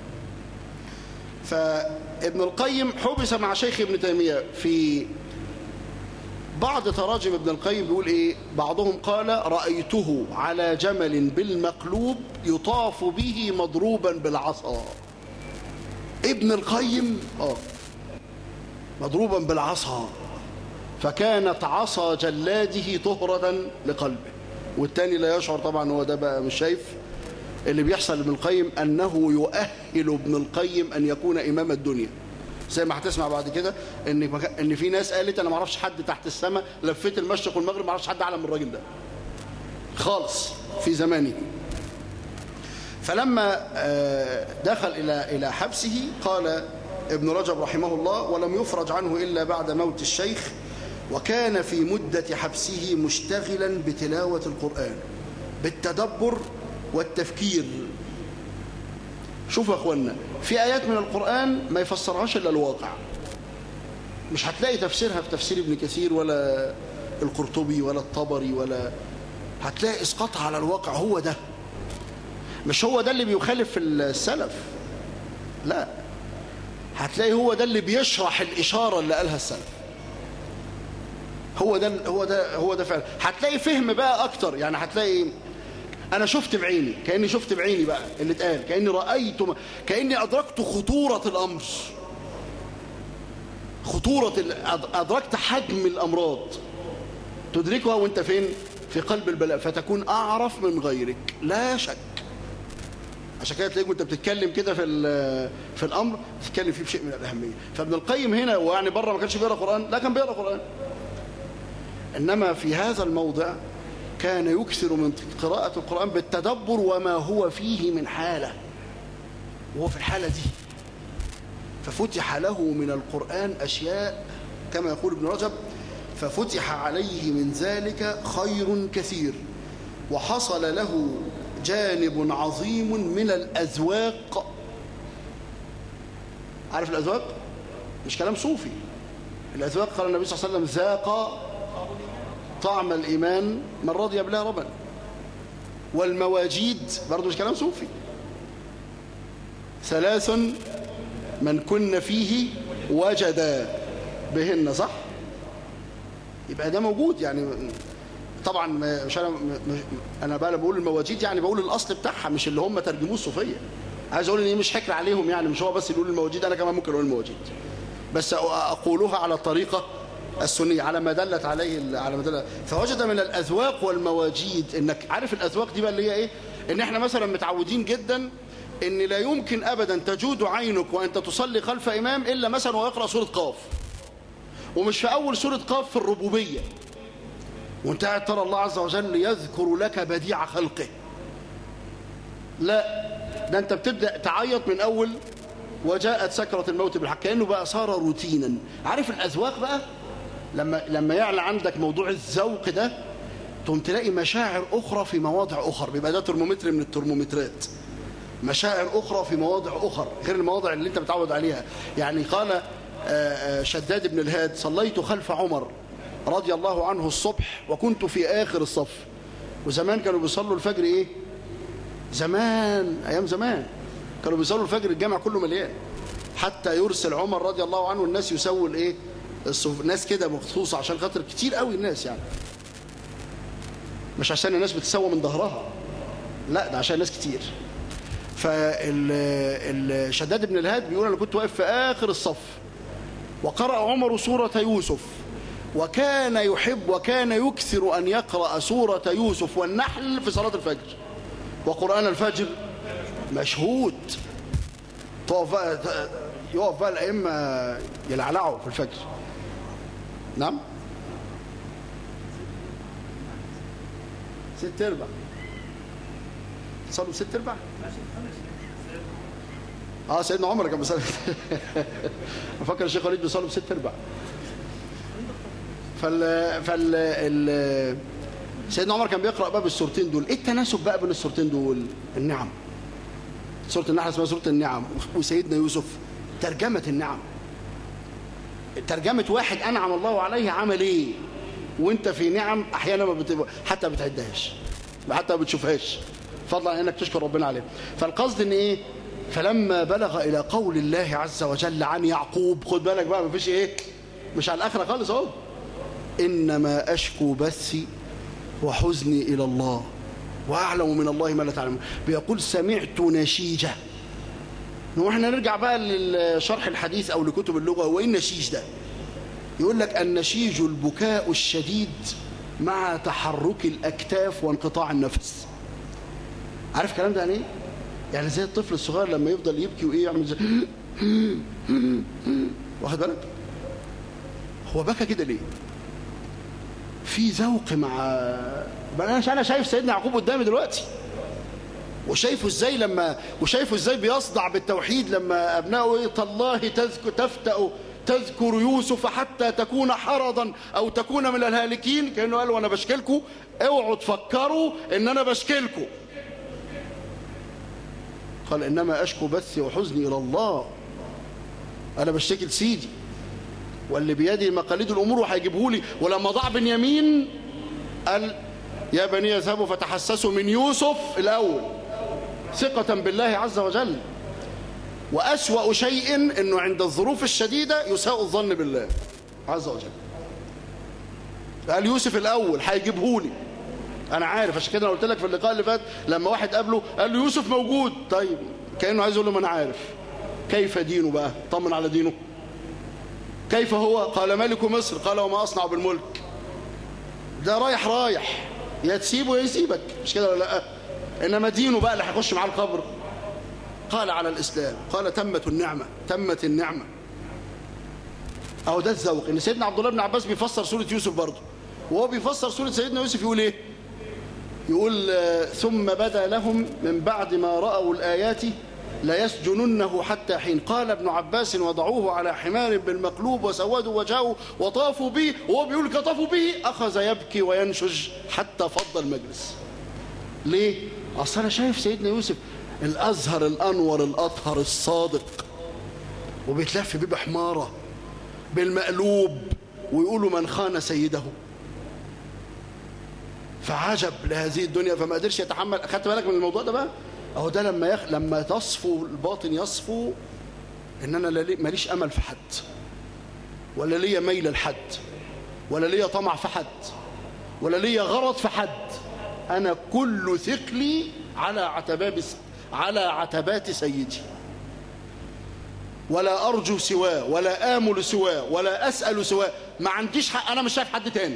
فابن القيم حبس مع شيخ ابن تيمية في بعض تراجم ابن القيم بيقول ايه بعضهم قال رأيته على جمل بالمقلوب يطاف به مضروبا بالعصا ابن القيم اه مضروبا بالعصا فكانت عصا جلاده طهرة لقلبه والتاني لا يشعر طبعا هو ده بقى مش شايف اللي بيحصل لابن القيم أنه يؤهل ابن القيم أن يكون إمام الدنيا زي ما هتسمع بعد كده ان ان في ناس قالت انا ما اعرفش حد تحت السماء لفيت المشرق والمغرب ما اعرفش حد اعلى من الراجل ده خالص في زمانه فلما دخل الى الى حبسه قال ابن رجب رحمه الله ولم يفرج عنه الا بعد موت الشيخ وكان في مدة حبسه مشتغلا بتلاوة القرآن بالتدبر والتفكير شوفوا يا اخوانا في آيات من القرآن ما يفسرهاش إلا الواقع مش هتلاقي تفسيرها في تفسير ابن كثير ولا القرطبي ولا الطبري ولا هتلاقي إسقاطها على الواقع هو ده مش هو ده اللي بيخالف في السلف لا هتلاقي هو ده اللي بيشرح الإشارة اللي قالها السلف هو ده هو ده هو ده فعلا هتلاقي فهم بقى أكتر يعني هتلاقي أنا شفت بعيني كأني شفت بعيني بقى اللي اتقال كأني رأيت كأني أدركت خطورة الأمر خطورة أدركت حجم الأمراض تدركها وانت فين في قلب البلاء فتكون أعرف من غيرك لا شك عشان كده تلاقيك وانت بتتكلم كده في في الامر تتكلم فيه بشيء من الاهميه فابن القيم هنا ويعني بره ما كانش بيقرا قران لا كان بيقرا قران انما في هذا الموضع كان يكثر من قراءة القرآن بالتدبر وما هو فيه من حالة وهو في الحالة دي ففتح له من القرآن أشياء كما يقول ابن رجب ففتح عليه من ذلك خير كثير وحصل له جانب عظيم من الأذواق عارف الأذواق؟ مش كلام صوفي الأذواق قال النبي صلى الله عليه وسلم ذاق طعم الإيمان من رضي بلا ربا والمواجيد برضو مش كلام صوفي ثلاث من كن فيه وجد بهن صح يبقى ده موجود يعني طبعا مش انا انا بقى بقول المواجيد يعني بقول الاصل بتاعها مش اللي هم ترجموه الصوفيه عايز اقول ان هي مش حكر عليهم يعني مش هو بس اللي يقول المواجيد انا كمان ممكن اقول المواجيد بس اقولها على الطريقه السنية على ما دلت عليه على ما دلت فوجد من الأذواق والمواجيد إنك عارف الأذواق دي بقى اللي هي إيه إن إحنا مثلا متعودين جدا إن لا يمكن أبدا تجود عينك وأنت تصلي خلف إمام إلا مثلا ويقرأ سورة قاف ومش في أول سورة قاف في الربوبية وانت قاعد ترى الله عز وجل يذكر لك بديع خلقه لا ده انت بتبدأ تعيط من أول وجاءت سكرة الموت بالحق كأنه بقى صار روتينا عارف الأذواق بقى لما, لما يعلى عندك موضوع الذوق ده تقوم تلاقي مشاعر أخرى في مواضع أخرى بيبقى ده ترمومتر من الترمومترات مشاعر أخرى في مواضع أخرى غير المواضع اللي انت متعود عليها يعني قال شداد بن الهاد صليت خلف عمر رضي الله عنه الصبح وكنت في آخر الصف وزمان كانوا بيصلوا الفجر إيه زمان أيام زمان كانوا بيصلوا الفجر الجامع كله مليان حتى يرسل عمر رضي الله عنه الناس يسووا الايه الصف... ناس كده مخصوصة عشان خاطر كتير قوي الناس يعني مش عشان الناس بتسوى من ظهرها لا ده عشان ناس كتير فالشداد بن الهاد بيقول انا كنت واقف في اخر الصف وقرأ عمر سورة يوسف وكان يحب وكان يكثر أن يقرأ سورة يوسف والنحل في صلاة الفجر وقرآن الفجر مشهود تقف بقى يقف بقى الأئمة يلعلعوا في الفجر نعم ست ارباع صلوا ست ارباع اه سيدنا عمر كان بيصلي افكر الشيخ وليد بيصلي بست ارباع فال فال ال... سيدنا عمر كان بيقرا بقى بالسورتين دول ايه التناسب بقى بين السورتين دول النعم سوره النحل اسمها سوره النعم وسيدنا يوسف ترجمه النعم ترجمه واحد انعم الله عليه عمل ايه وانت في نعم احيانا ما بت... حتى ما بتعدهاش حتى ما بتشوفهاش فضلا عن انك تشكر ربنا عليه فالقصد ان ايه فلما بلغ الى قول الله عز وجل عن يعقوب خد بالك بقى مفيش ايه مش على الاخره خالص اهو انما اشكو بثي وحزني الى الله واعلم من الله ما لا تعلمون بيقول سمعت نشيجه واحنا نرجع بقى لشرح الحديث او لكتب اللغه هو ايه النشيج ده يقول لك النشيج البكاء الشديد مع تحرك الاكتاف وانقطاع النفس عارف الكلام ده يعني ايه يعني زي الطفل الصغير لما يفضل يبكي وايه يعمل زي واخد بالك هو بكى كده ليه في ذوق مع انا انا شايف سيدنا يعقوب قدامي دلوقتي وشايفه ازاي لما وشايفه ازاي بيصدع بالتوحيد لما ابنائه ايه تالله تذكر تفتأ تذكر يوسف حتى تكون حرضا او تكون من الهالكين كانه قال وانا بشكلكم اوعوا تفكروا ان انا بشكلكم قال انما اشكو بثي وحزني الى الله انا بشتكي لسيدي واللي بيدي مقاليد الامور وهيجيبه لي ولما ضاع بنيامين قال يا بني يذهبوا فتحسسوا من يوسف الاول ثقة بالله عز وجل وأسوأ شيء أنه عند الظروف الشديدة يساء الظن بالله عز وجل قال يوسف الأول هيجيبه لي أنا عارف عشان كده أنا قلت لك في اللقاء اللي فات لما واحد قابله قال له يوسف موجود طيب كأنه عايز يقول له ما أنا عارف كيف دينه بقى طمن على دينه كيف هو قال ملك مصر قال وما أصنع بالملك ده رايح رايح يا تسيبه يا يسيبك مش كده ولا لا إنما دينه بقى اللي هيخش معاه القبر قال على الإسلام قال تمت النعمة تمت النعمة أهو ده الذوق إن سيدنا عبد الله بن عباس بيفسر سورة يوسف برضه وهو بيفسر سورة سيدنا يوسف يقول إيه يقول ثم بدا لهم من بعد ما رأوا الآيات ليسجننه حتى حين قال ابن عباس وضعوه على حمار بالمقلوب وسودوا وجهه وطافوا به وهو بيقول كطافوا به أخذ يبكي وينشج حتى فض المجلس ليه؟ أصل أنا شايف سيدنا يوسف الأزهر الأنور الأطهر الصادق وبيتلف بيه بحمارة بالمقلوب ويقولوا من خان سيده فعجب لهذه الدنيا فما قدرش يتحمل خدت بالك من الموضوع ده بقى اهو ده لما يخ... لما تصفو الباطن يصفو ان انا ماليش امل في حد ولا ليا ميل لحد ولا ليا طمع في حد ولا ليا غرض في حد انا كل ثقلي على عتباب على عتبات سيدي ولا ارجو سواه ولا امل سواه ولا اسال سواه ما عنديش حق انا مش شايف حد تاني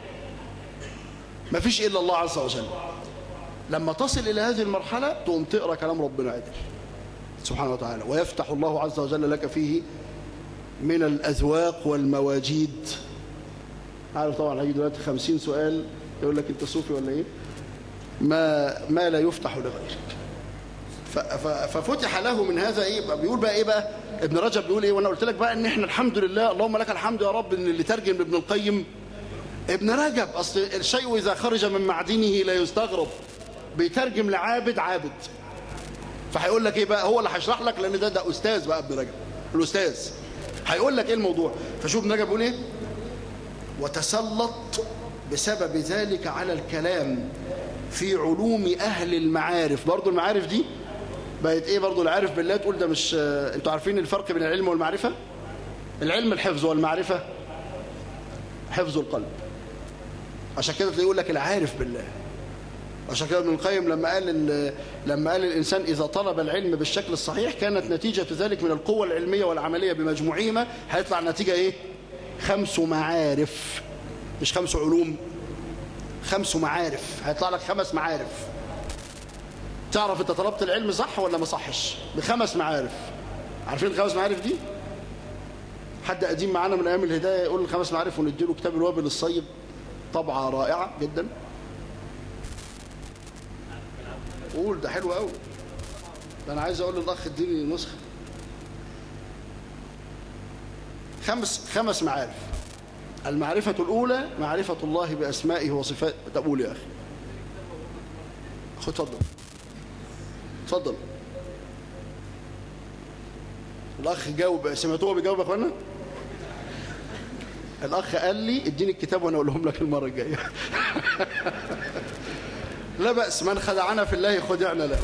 ما فيش الا الله عز وجل لما تصل الى هذه المرحله تقوم تقرا كلام ربنا عدل سبحانه وتعالى ويفتح الله عز وجل لك فيه من الاذواق والمواجيد عارف طبعا هيجي دلوقتي 50 سؤال يقول لك انت صوفي ولا ايه ما ما لا يفتح لغيرك ف- ف- ففتح له من هذا ايه بقى بيقول بقى ايه بقى ابن رجب بيقول ايه وانا قلت لك بقى ان احنا الحمد لله اللهم لك الحمد يا رب ان اللي ترجم ابن القيم ابن رجب اصل الشيء اذا خرج من معدنه لا يستغرب بيترجم لعابد عابد فهيقول لك ايه بقى هو اللي هيشرح لك لان ده ده استاذ بقى ابن رجب الاستاذ هيقول لك ايه الموضوع فشوف ابن رجب بيقول ايه وتسلط بسبب ذلك على الكلام في علوم أهل المعارف برضو المعارف دي بقت إيه برضو العارف بالله تقول ده مش آه، أنتوا عارفين الفرق بين العلم والمعرفة العلم الحفظ والمعرفة حفظ القلب عشان كده تلاقيه يقول لك العارف بالله عشان كده ابن القيم لما قال ال- لما قال الإنسان إذا طلب العلم بالشكل الصحيح كانت نتيجة ذلك من القوة العلمية والعملية بمجموعهما هيطلع نتيجة إيه خمس معارف مش خمس علوم خمس معارف هيطلع لك خمس معارف تعرف انت طلبت العلم صح ولا ما صحش بخمس معارف عارفين الخمس معارف دي حد قديم معانا من ايام الهدايه يقول الخمس معارف ونديله كتاب الوابل الصيب طبعه رائعه جدا قول ده حلو قوي ده انا عايز اقول للاخ اديني نسخه خمس خمس معارف المعرفة الأولى معرفة الله بأسمائه وصفاته تقول يا أخي خد تفضل تفضل الأخ جاوب سمعتوه بيجاوب يا أخوانا الأخ قال لي اديني الكتاب وأنا أقولهم لك المرة الجاية لا بأس من خدعنا في الله خدعنا له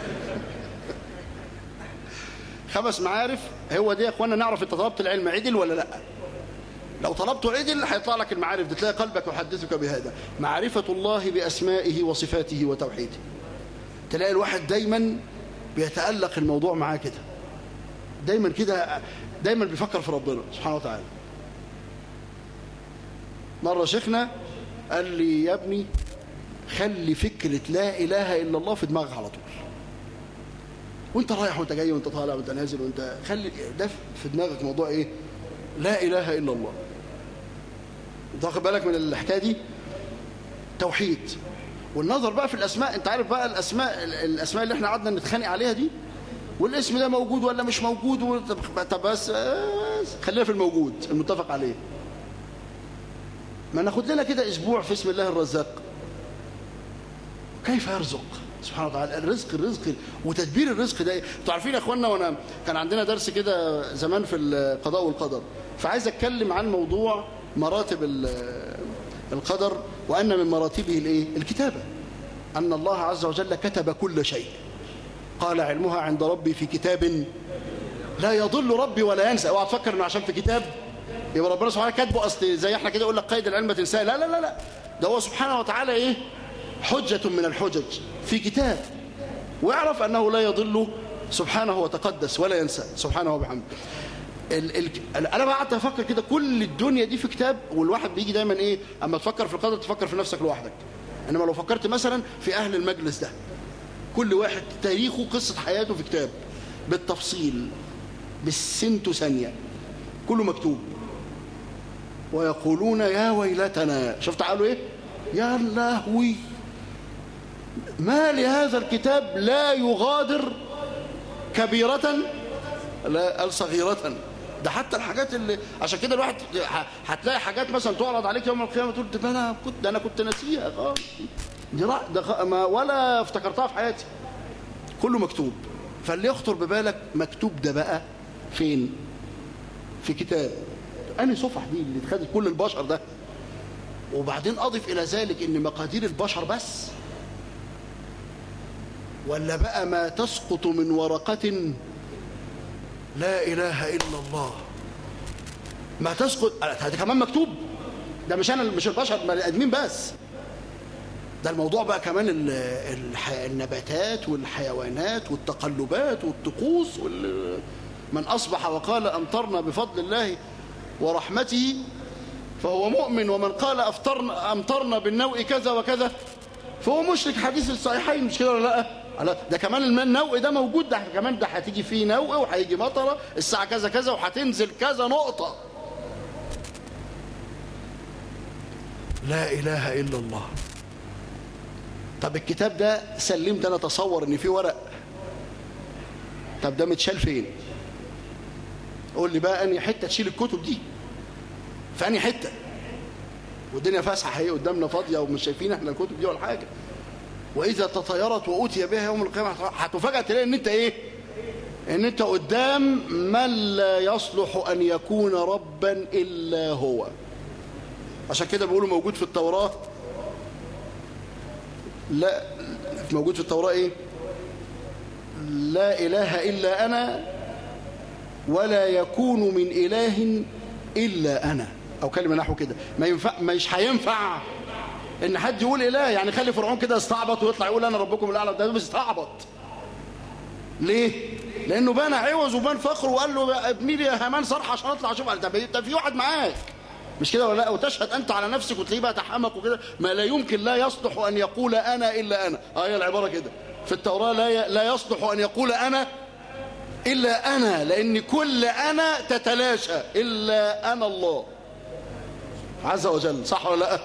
خمس معارف هو دي يا أخوانا نعرف أنت طلبت العلم عدل ولا لأ لو طلبته عدل هيطلع لك المعارف دي تلاقي قلبك يحدثك بهذا معرفة الله بأسمائه وصفاته وتوحيده تلاقي الواحد دايما بيتألق الموضوع معاه كده دايما كده دايما بيفكر في ربنا سبحانه وتعالى مرة شيخنا قال لي يا ابني خلي فكرة لا إله إلا الله في دماغك على طول وانت رايح وانت جاي وانت طالع وانت نازل وانت خلي ده في دماغك موضوع ايه لا إله إلا الله انت واخد بالك من الحكايه دي توحيد والنظر بقى في الاسماء انت عارف بقى الاسماء الاسماء اللي احنا قعدنا نتخانق عليها دي والاسم ده موجود ولا مش موجود و... طب- طب بس آه، خلينا في الموجود المتفق عليه ما ناخد لنا كده اسبوع في اسم الله الرزاق كيف يرزق سبحانه وتعالى الرزق الرزق وتدبير الرزق ده انتوا عارفين يا اخوانا وانا كان عندنا درس كده زمان في القضاء والقدر فعايز اتكلم عن موضوع مراتب ال- القدر وان من مراتبه الايه الكتابه ان الله عز وجل كتب كل شيء قال علمها عند ربي في كتاب لا يضل ربي ولا ينسى اوعى تفكر انه عشان في كتاب يبقى ربنا سبحانه كاتبه اصل زي احنا كده يقول لك قيد العلم ما تنساه لا لا لا لا ده هو سبحانه وتعالى ايه حجة من الحجج في كتاب واعرف انه لا يضل سبحانه وتقدس ولا ينسى سبحانه وبحمده ال ال انا بقى قعدت افكر كده كل الدنيا دي في كتاب والواحد بيجي دايما ايه اما تفكر في القدر تفكر في نفسك لوحدك انما لو فكرت مثلا في اهل المجلس ده كل واحد تاريخه قصة حياته في كتاب بالتفصيل بالسنت ثانية كله مكتوب ويقولون يا ويلتنا شفت قالوا ايه يا لهوي ما لهذا الكتاب لا يغادر كبيرة لا قال صغيرة ده حتى الحاجات اللي عشان كده الواحد ه- هتلاقي حاجات مثلا تعرض عليك يوم القيامة تقول ده انا كنت ده انا كنت ناسيها خالص دي را- ده خ- ما ولا افتكرتها في حياتي كله مكتوب فاللي يخطر ببالك مكتوب ده بقى فين في كتاب أنهي صفح دي اللي اتخذت كل البشر ده وبعدين أضف إلى ذلك إن مقادير البشر بس ولا بقى ما تسقط من ورقة لا إله إلا الله ما تسقط هذا كمان مكتوب ده مش أنا مش البشر بني آدمين بس ده الموضوع بقى كمان ال- الح- النباتات والحيوانات والتقلبات والطقوس وال... من أصبح وقال أمطرنا بفضل الله ورحمته فهو مؤمن ومن قال أفطرنا أمطرنا بالنوء كذا وكذا فهو مشرك حديث الصحيحين مش كده ولا لا ده كمان النوء ده موجود ده كمان ده هتيجي فيه نوء وهيجي مطره الساعة كذا كذا وهتنزل كذا نقطة لا إله إلا الله طب الكتاب ده سلمت أنا أتصور إن فيه ورق طب ده متشال فين قول لي بقى أني حتة تشيل الكتب دي في أني حتة والدنيا فاسحة هي قدامنا فاضية ومش شايفين احنا الكتب دي ولا حاجة وإذا تطيرت وأوتي بها يوم القيامة هتفاجأ تلاقي إن أنت إيه إن أنت قدام من لا يصلح أن يكون ربا إلا هو عشان كده بيقولوا موجود في التوراة لا موجود في التوراة إيه لا إله إلا أنا ولا يكون من إله إلا أنا أو كلمة نحو كده ما ينفع مش هينفع إن حد يقول إله يعني خلي فرعون كده يستعبط ويطلع يقول أنا ربكم الأعلى ده بيستعبط ليه؟ لأنه بان عوز وبان فخر وقال له ابني لي يا هامان صرح عشان أطلع أشوف طب في واحد معاك مش كده ولا لا وتشهد أنت على نفسك وتلاقيه بقى تحمق وكده ما لا يمكن لا يصلح أن يقول أنا إلا أنا آه هي العبارة كده في التوراة لا لا يصلح أن يقول أنا إلا أنا لأن كل أنا تتلاشى إلا أنا الله عز وجل صح ولا لا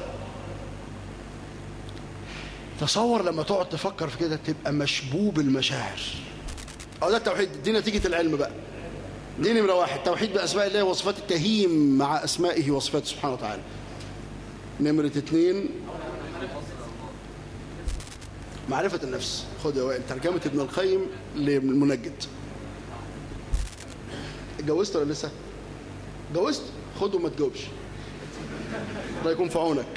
تصور لما تقعد تفكر في كده تبقى مشبوب المشاعر أو ده التوحيد دي نتيجة العلم بقى دي نمرة واحد توحيد بأسماء الله وصفات التهيم مع أسمائه وصفاته سبحانه وتعالى نمرة اتنين معرفة النفس خد يا وائل ترجمة ابن القيم للمنجد اتجوزت ولا لسه اتجوزت خد وما تجاوبش الله يكون في عونك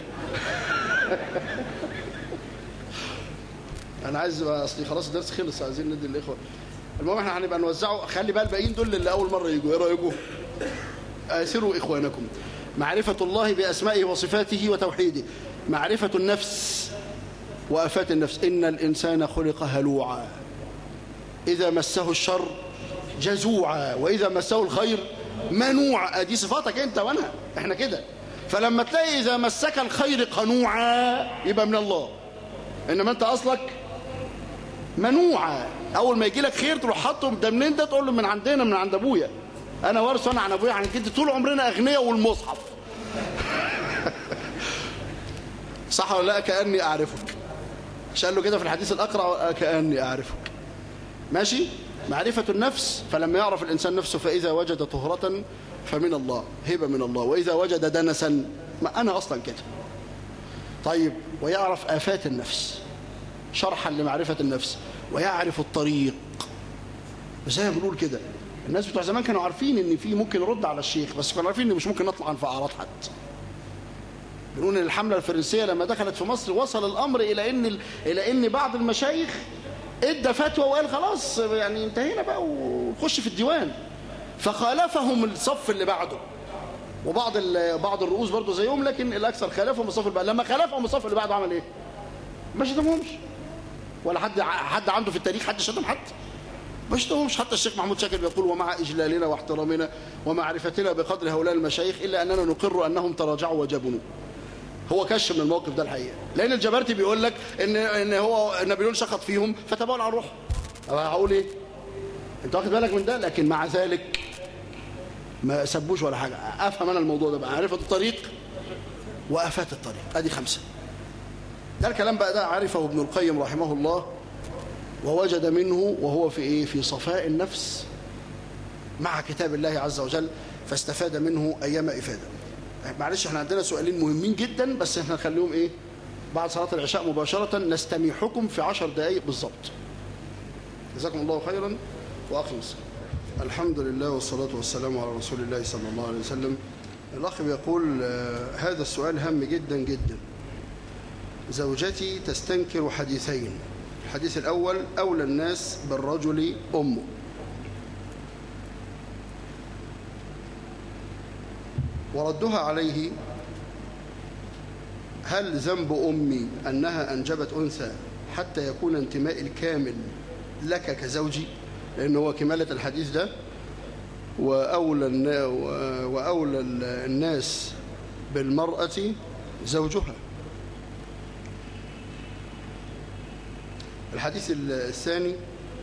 انا عايز اصلي خلاص الدرس خلص عايزين ندي الاخوه المهم احنا هنبقى نوزعه خلي بقى الباقيين دول اللي اول مره يجوا ايه رايكم اسروا اخوانكم معرفه الله باسمائه وصفاته وتوحيده معرفه النفس وافات النفس ان الانسان خلق هلوعا اذا مسه الشر جزوعا واذا مسه الخير منوعا دي صفاتك انت وانا احنا كده فلما تلاقي اذا مسك الخير قنوعا يبقى من الله انما انت اصلك منوعا اول ما يجي لك خير تروح حاطه ده منين ده تقول له من عندنا من عند ابويا انا وارث انا عن ابويا عن كده طول عمرنا اغنياء والمصحف صح ولا لا كاني اعرفك مش قال له كده في الحديث الاقرع كاني اعرفك ماشي معرفة النفس فلما يعرف الإنسان نفسه فإذا وجد طهرة فمن الله هبة من الله وإذا وجد دنسا ما أنا أصلا كده طيب ويعرف آفات النفس شرحا لمعرفة النفس ويعرف الطريق زي ما بنقول كده الناس بتوع زمان كانوا عارفين ان في ممكن نرد على الشيخ بس كانوا عارفين ان مش ممكن نطلع عن فقرات حد بيقولون ان الحمله الفرنسيه لما دخلت في مصر وصل الامر الى ان الى ان بعض المشايخ ادى فتوى وقال خلاص يعني انتهينا بقى ونخش في الديوان فخالفهم الصف اللي بعده وبعض بعض الرؤوس برضه زيهم لكن الاكثر خالفهم الصف اللي بعده لما خالفهم الصف اللي بعده عمل ايه ما شتمهمش ولا حد حد عنده في التاريخ حد شتم حد ما شتمهمش حتى الشيخ محمود شاكر بيقول ومع اجلالنا واحترامنا ومعرفتنا بقدر هؤلاء المشايخ الا اننا نقر انهم تراجعوا وجبنوا هو كش من الموقف ده الحقيقه لان الجبرتي بيقول لك ان ان هو نابليون شخط فيهم فتبعوا عن روحه هقول ايه انت واخد بالك من ده لكن مع ذلك ما سبوش ولا حاجه افهم انا الموضوع ده بقى معرفه الطريق وافات الطريق ادي خمسه ده الكلام بقى ده عرفه ابن القيم رحمه الله ووجد منه وهو في ايه في صفاء النفس مع كتاب الله عز وجل فاستفاد منه ايام افاده معلش احنا عندنا سؤالين مهمين جدا بس احنا نخليهم ايه بعد صلاة العشاء مباشرة نستميحكم في عشر دقائق بالضبط جزاكم الله خيرا وأقم الصلاة الحمد لله والصلاة والسلام على رسول الله صلى الله عليه وسلم الأخ بيقول آه هذا السؤال هام جدا جدا زوجتي تستنكر حديثين الحديث الأول أولى الناس بالرجل أمه وردها عليه هل ذنب أمي أنها أنجبت أنثى حتى يكون انتماء الكامل لك كزوجي لأن هو كمالة الحديث ده وأولى, وأولى الناس بالمرأة زوجها الحديث الثاني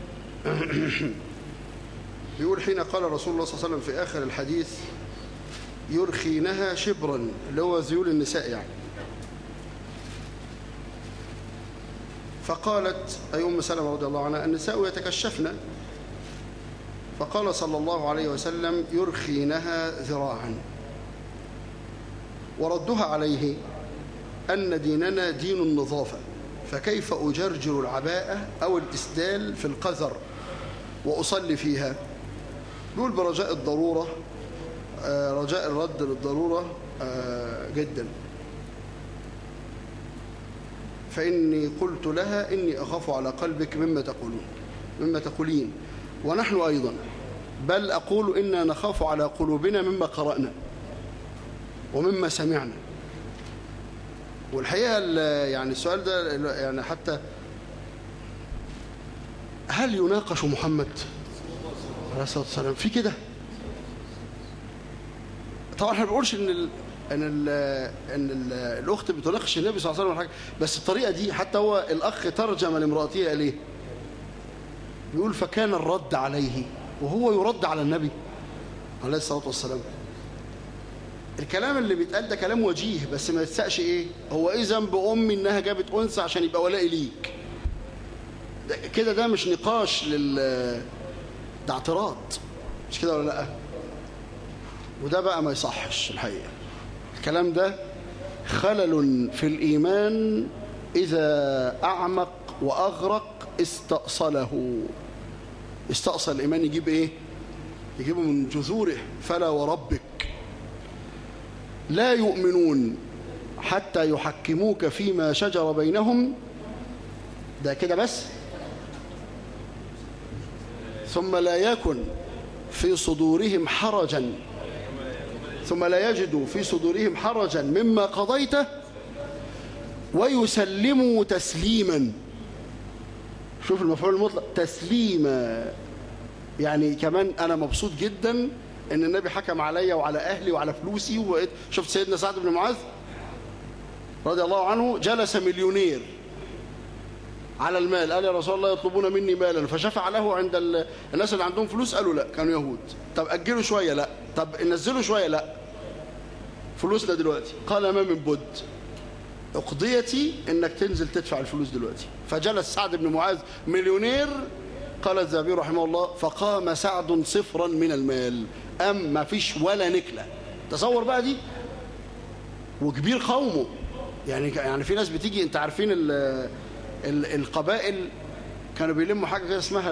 بيقول حين قال رسول الله صلى الله عليه وسلم في آخر الحديث يرخينها شبرا اللي هو ذيول النساء يعني فقالت أي أم سلمة رضي الله عنها النساء يتكشفن فقال صلى الله عليه وسلم يرخينها ذراعا وردها عليه أن ديننا دين النظافة فكيف أجرجر العباءة أو الإسدال في القذر وأصلي فيها يقول برجاء الضرورة رجاء الرد للضرورة جدا فإني قلت لها إني أخاف على قلبك مما تقولون مما تقولين ونحن أيضا بل أقول إنا نخاف على قلوبنا مما قرأنا ومما سمعنا والحقيقة يعني السؤال ده يعني حتى هل يناقش محمد عليه الصلاة والسلام في كده طبعا احنا ما بنقولش ان ال ان ال ان ال الاخت بتناقش النبي صلى الله عليه وسلم حاجه بس الطريقه دي حتى هو الاخ ترجم لامراته قال ايه بيقول فكان الرد عليه وهو يرد على النبي عليه الصلاه والسلام الكلام اللي بيتقال ده كلام وجيه بس ما يتسقش ايه هو ايه ذنب امي انها جابت انثى عشان يبقى ولائي ليك ده كده ده مش نقاش لل ده اعتراض مش كده ولا لا وده بقى ما يصحش الحقيقه الكلام ده خلل في الايمان اذا اعمق واغرق استأصله استأصل الايمان يجيب ايه يجيبه من جذوره فلا وربك لا يؤمنون حتى يحكموك فيما شجر بينهم ده كده بس ثم لا يكن في صدورهم حرجا ثم لا يجدوا في صدورهم حرجا مما قضيته ويسلموا تسليما شوف المفعول المطلق تسليما يعني كمان أنا مبسوط جدا ان النبي حكم عليا وعلى اهلي وعلى فلوسي وبقيت شفت سيدنا سعد بن معاذ رضي الله عنه جلس مليونير على المال قال يا رسول الله يطلبون مني مالا فشفع له عند الناس اللي عندهم فلوس قالوا لا كانوا يهود طب اجلوا شويه لا طب نزلوا شويه لا فلوسنا دلوقتي قال ما من بد اقضيتي انك تنزل تدفع الفلوس دلوقتي فجلس سعد بن معاذ مليونير قال الذهبي رحمه الله فقام سعد صفرا من المال أم ما فيش ولا نكلة تصور بقى دي وكبير قومه يعني يعني في ناس بتيجي انت عارفين ال ال القبائل كانوا بيلموا حاجة كده اسمها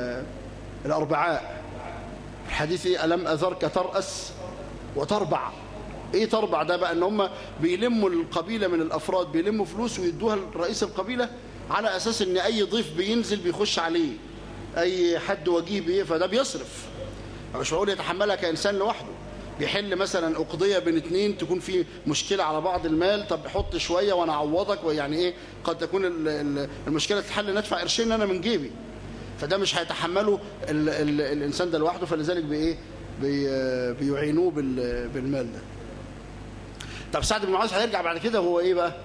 الأربعاء الحديث ألم أذرك ترأس وتربع ايه تربع ده بقى ان هم بيلموا القبيلة من الأفراد بيلموا فلوس ويدوها لرئيس القبيلة على أساس ان أي ضيف بينزل بيخش عليه اي حد وجيه بيه فده بيصرف مش بقول يتحملها كانسان لوحده بيحل مثلا اقضيه بين اتنين تكون في مشكله على بعض المال طب حط شويه وانا اعوضك ويعني ايه قد تكون المشكله تتحل ندفع قرشين انا من جيبي فده مش هيتحمله ال ال الانسان ده لوحده فلذلك بايه بي بيعينوه بالمال ده طب سعد بن معاذ هيرجع بعد كده هو ايه بقى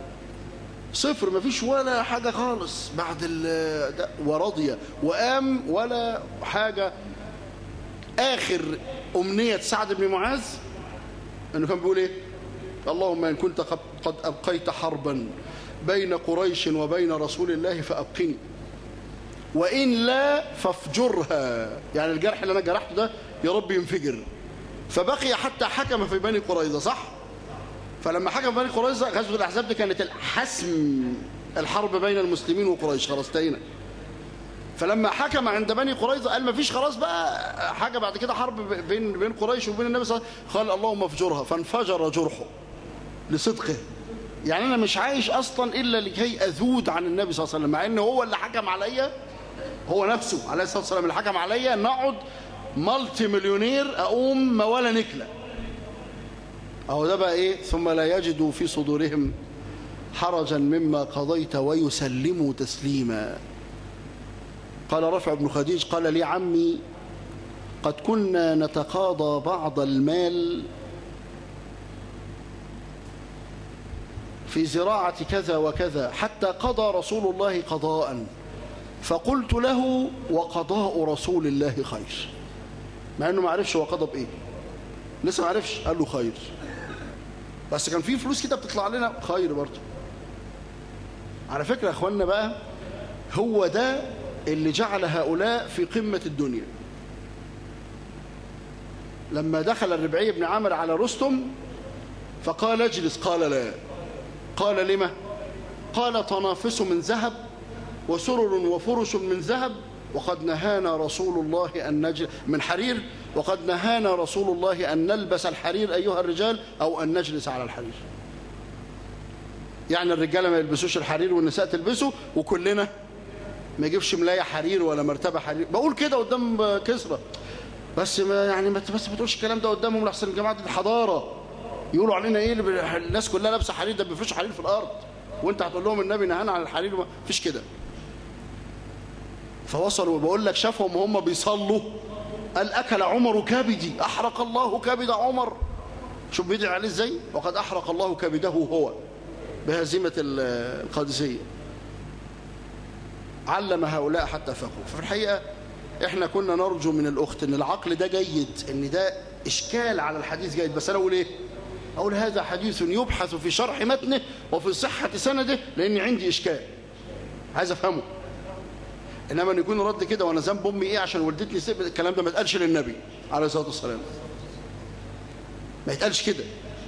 صفر مفيش ولا حاجة خالص بعد ال ده ورضي وقام ولا حاجة آخر أمنية سعد بن معاذ أنه كان بيقول إيه اللهم إن كنت قد أبقيت حربا بين قريش وبين رسول الله فأبقني وإن لا فافجرها يعني الجرح اللي أنا جرحته ده يا رب ينفجر فبقي حتى حكم في بني قريظة صح؟ فلما حكم بني قريظة غزوة الأحزاب دي كانت حسم الحرب بين المسلمين وقريش خلاص انتهينا فلما حكم عند بني قريظة قال ما فيش خلاص بقى حاجة بعد كده حرب بين بين قريش وبين النبي صلى الله عليه وسلم قال اللهم افجرها فانفجر جرحه لصدقه يعني أنا مش عايش أصلا إلا لكي أذود عن النبي صلى الله عليه وسلم مع إن هو اللي حكم عليا هو نفسه عليه الصلاة والسلام اللي حكم عليا نقعد مالتي مليونير أقوم ما ولا نكلة أهو ده بقى إيه ثم لا يجدوا في صدورهم حرجا مما قضيت ويسلموا تسليما قال رفع بن خديج قال لي عمي قد كنا نتقاضى بعض المال في زراعة كذا وكذا حتى قضى رسول الله قضاء فقلت له وقضاء رسول الله خير مع انه ما عرفش هو قضى بايه لسه ما عرفش قال له خير بس كان في فلوس كده بتطلع لنا خير برضه على فكرة يا اخوانا بقى هو ده اللي جعل هؤلاء في قمة الدنيا لما دخل الربعي بن عامر على رستم فقال اجلس قال لا قال لما قال تنافس من ذهب وسرر وفرش من ذهب وقد نهانا رسول الله أن نجل من حرير وقد نهانا رسول الله أن نلبس الحرير أيها الرجال أو أن نجلس على الحرير يعني الرجالة ما يلبسوش الحرير والنساء تلبسه وكلنا ما يجيبش ملاية حرير ولا مرتبة حرير بقول كده قدام كسرى بس ما يعني ما بس ما تقولش الكلام ده قدامهم لحسن الجماعة دي حضارة يقولوا علينا ايه اللي الناس كلها لابسه حرير ده ما فيش حرير في الارض وانت هتقول لهم النبي نهانا عن الحرير ما فيش كده فوصلوا وبقول لك شافهم وهم بيصلوا قال اكل عمر كبدي احرق الله كبد عمر شوف بيدعي عليه ازاي وقد احرق الله كبده هو بهزيمه القادسيه علم هؤلاء حتى فقهوا ففي الحقيقه احنا كنا نرجو من الاخت ان العقل ده جيد ان ده اشكال على الحديث جيد بس انا اقول ايه اقول هذا حديث يبحث في شرح متنه وفي صحه سنده لان عندي اشكال عايز افهمه انما ان يكون رد كده وانا ذنب امي ايه عشان والدتني سبت الكلام ده ما يتقالش للنبي عليه الصلاه والسلام ما يتقالش كده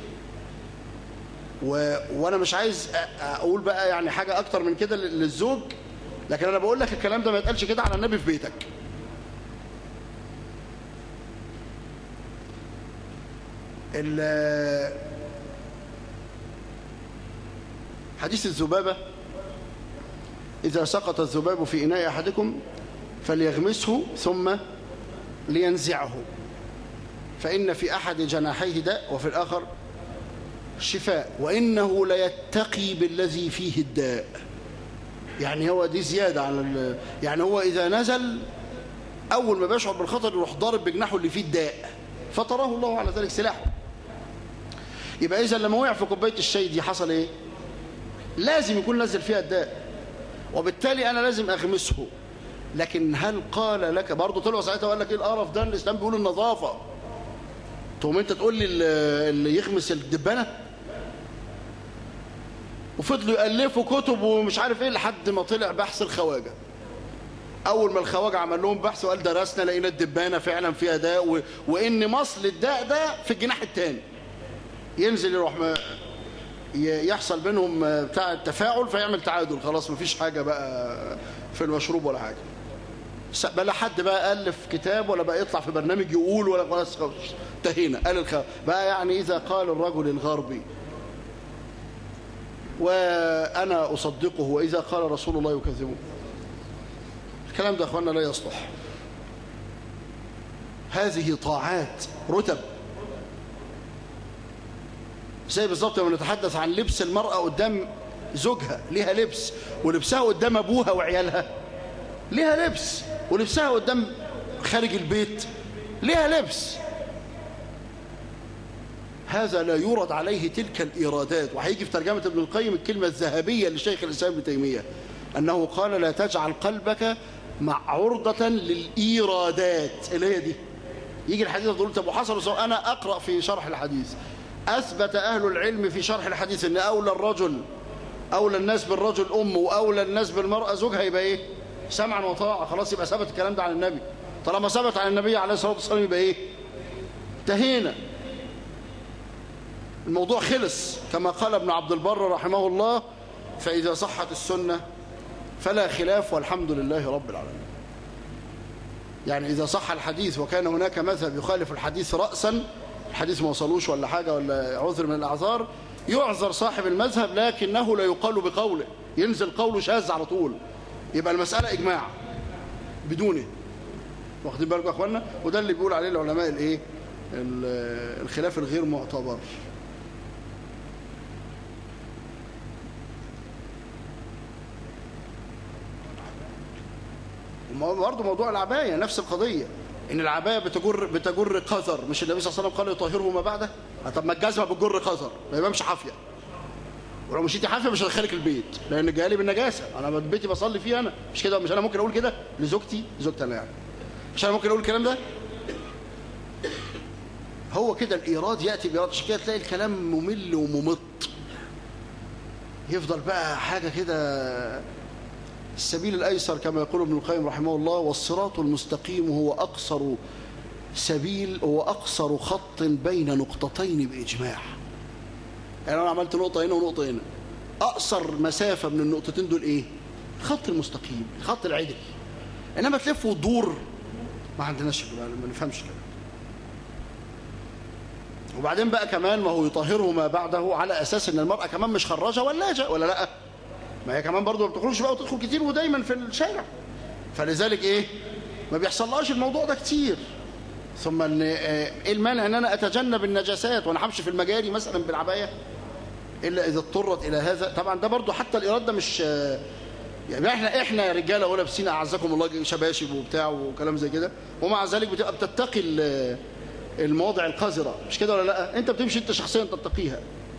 و... وانا مش عايز اقول بقى يعني حاجه اكتر من كده للزوج لكن انا بقول لك الكلام ده ما يتقالش كده على النبي في بيتك حديث الذبابة إذا سقط الذباب في إناء أحدكم فليغمسه ثم لينزعه فإن في أحد جناحيه داء وفي الآخر شفاء وإنه ليتقي بالذي فيه الداء يعني هو دي زيادة على يعني هو إذا نزل أول ما بيشعر بالخطر يروح ضارب بجناحه اللي فيه الداء فطراه الله على ذلك سلاحه يبقى إذا لما وقع في كوباية الشاي دي حصل إيه لازم يكون نزل فيها الداء وبالتالي أنا لازم أغمسه لكن هل قال لك برضه طلعوا ساعتها وقال لك إيه القرف ده الإسلام بيقول النظافة تقوم أنت تقول لي اللي يغمس الدبانة وفضلوا يألفوا كتب ومش عارف إيه لحد ما طلع بحث الخواجة أول ما الخواجة عمل لهم بحث وقال درسنا لقينا الدبانة فعلا فيها داء و... وإن مصل الداء ده في الجناح الثاني ينزل يروح ما يحصل بينهم بتاع التفاعل فيعمل تعادل خلاص مفيش حاجة بقى في المشروب ولا حاجة بلا حد بقى ألف كتاب ولا بقى يطلع في برنامج يقول ولا خلاص انتهينا قال الخ... بقى يعني إذا قال الرجل الغربي وأنا أصدقه وإذا قال رسول الله يكذبه الكلام ده أخوانا لا يصلح هذه طاعات رتب زي بالظبط لما نتحدث عن لبس المرأة قدام زوجها ليها لبس ولبسها قدام أبوها وعيالها ليها لبس ولبسها قدام خارج البيت ليها لبس هذا لا يورد عليه تلك الإيرادات وهيجي في ترجمة ابن القيم الكلمة الذهبية لشيخ الإسلام ابن تيمية أنه قال لا تجعل قلبك مع عرضة للإيرادات اللي هي دي يجي الحديث تقول طب وحصل أنا أقرأ في شرح الحديث أثبت أهل العلم في شرح الحديث أن أولى الرجل أولى الناس بالرجل أمه وأولى الناس بالمرأة زوجها يبقى إيه سمعا وطاعة خلاص يبقى ثبت الكلام ده عن النبي طالما ثبت عن النبي عليه الصلاة والسلام يبقى إيه انتهينا الموضوع خلص كما قال ابن عبد البر رحمه الله فإذا صحت السنة فلا خلاف والحمد لله رب العالمين يعني إذا صح الحديث وكان هناك مذهب يخالف الحديث رأسا الحديث ما وصلوش ولا حاجة ولا عذر من الأعذار يعذر صاحب المذهب لكنه لا يقال بقوله ينزل قوله شاذ على طول يبقى المسألة إجماع بدونه واخدين بالكم يا أخوانا وده اللي بيقول عليه العلماء الإيه الخلاف الغير معتبر برضه موضوع العباية نفس القضية ان العباية بتجر بتجر قذر مش النبي صلى الله عليه وسلم قال يطهره ما بعده طب ما الجزمة بتجر قذر ما يبقاش حافية ولو مشيتي حافيه مش هدخلك البيت لان جايه لي بالنجاسه انا بيتي بصلي فيه انا مش كده مش انا ممكن اقول كده لزوجتي زوجتي انا يعني مش انا ممكن اقول الكلام ده هو كده الايراد ياتي بايراد عشان كده تلاقي الكلام ممل وممط يفضل بقى حاجه كده السبيل الايسر كما يقول ابن القيم رحمه الله والصراط المستقيم هو اقصر سبيل هو اقصر خط بين نقطتين باجماع يعني انا عملت نقطه هنا ونقطه هنا اقصر مسافه من النقطتين دول ايه خط المستقيم خط العدل انما تلف وتدور ما عندناش ما نفهمش كده وبعدين بقى كمان ما هو يطهره ما بعده على اساس ان المراه كمان مش خراجه ولاجه ولا لا ما هي كمان برضه ما بتخرجش بقى وتدخل كتير ودايما في الشارع فلذلك ايه ما بيحصلهاش الموضوع ده كتير ثم ان ايه المانع ان انا اتجنب النجاسات وانا همشي في المجاري مثلا بالعبايه الا اذا اضطرت الى هذا طبعا ده برضه حتى الايراد ده مش يعني احنا احنا رجاله ولا لابسين اعزكم الله شباشب وبتاع وكلام زي كده ومع ذلك بتبقى بتتقي المواضع القذره مش كده ولا لا انت بتمشي انت شخصيا تتقيها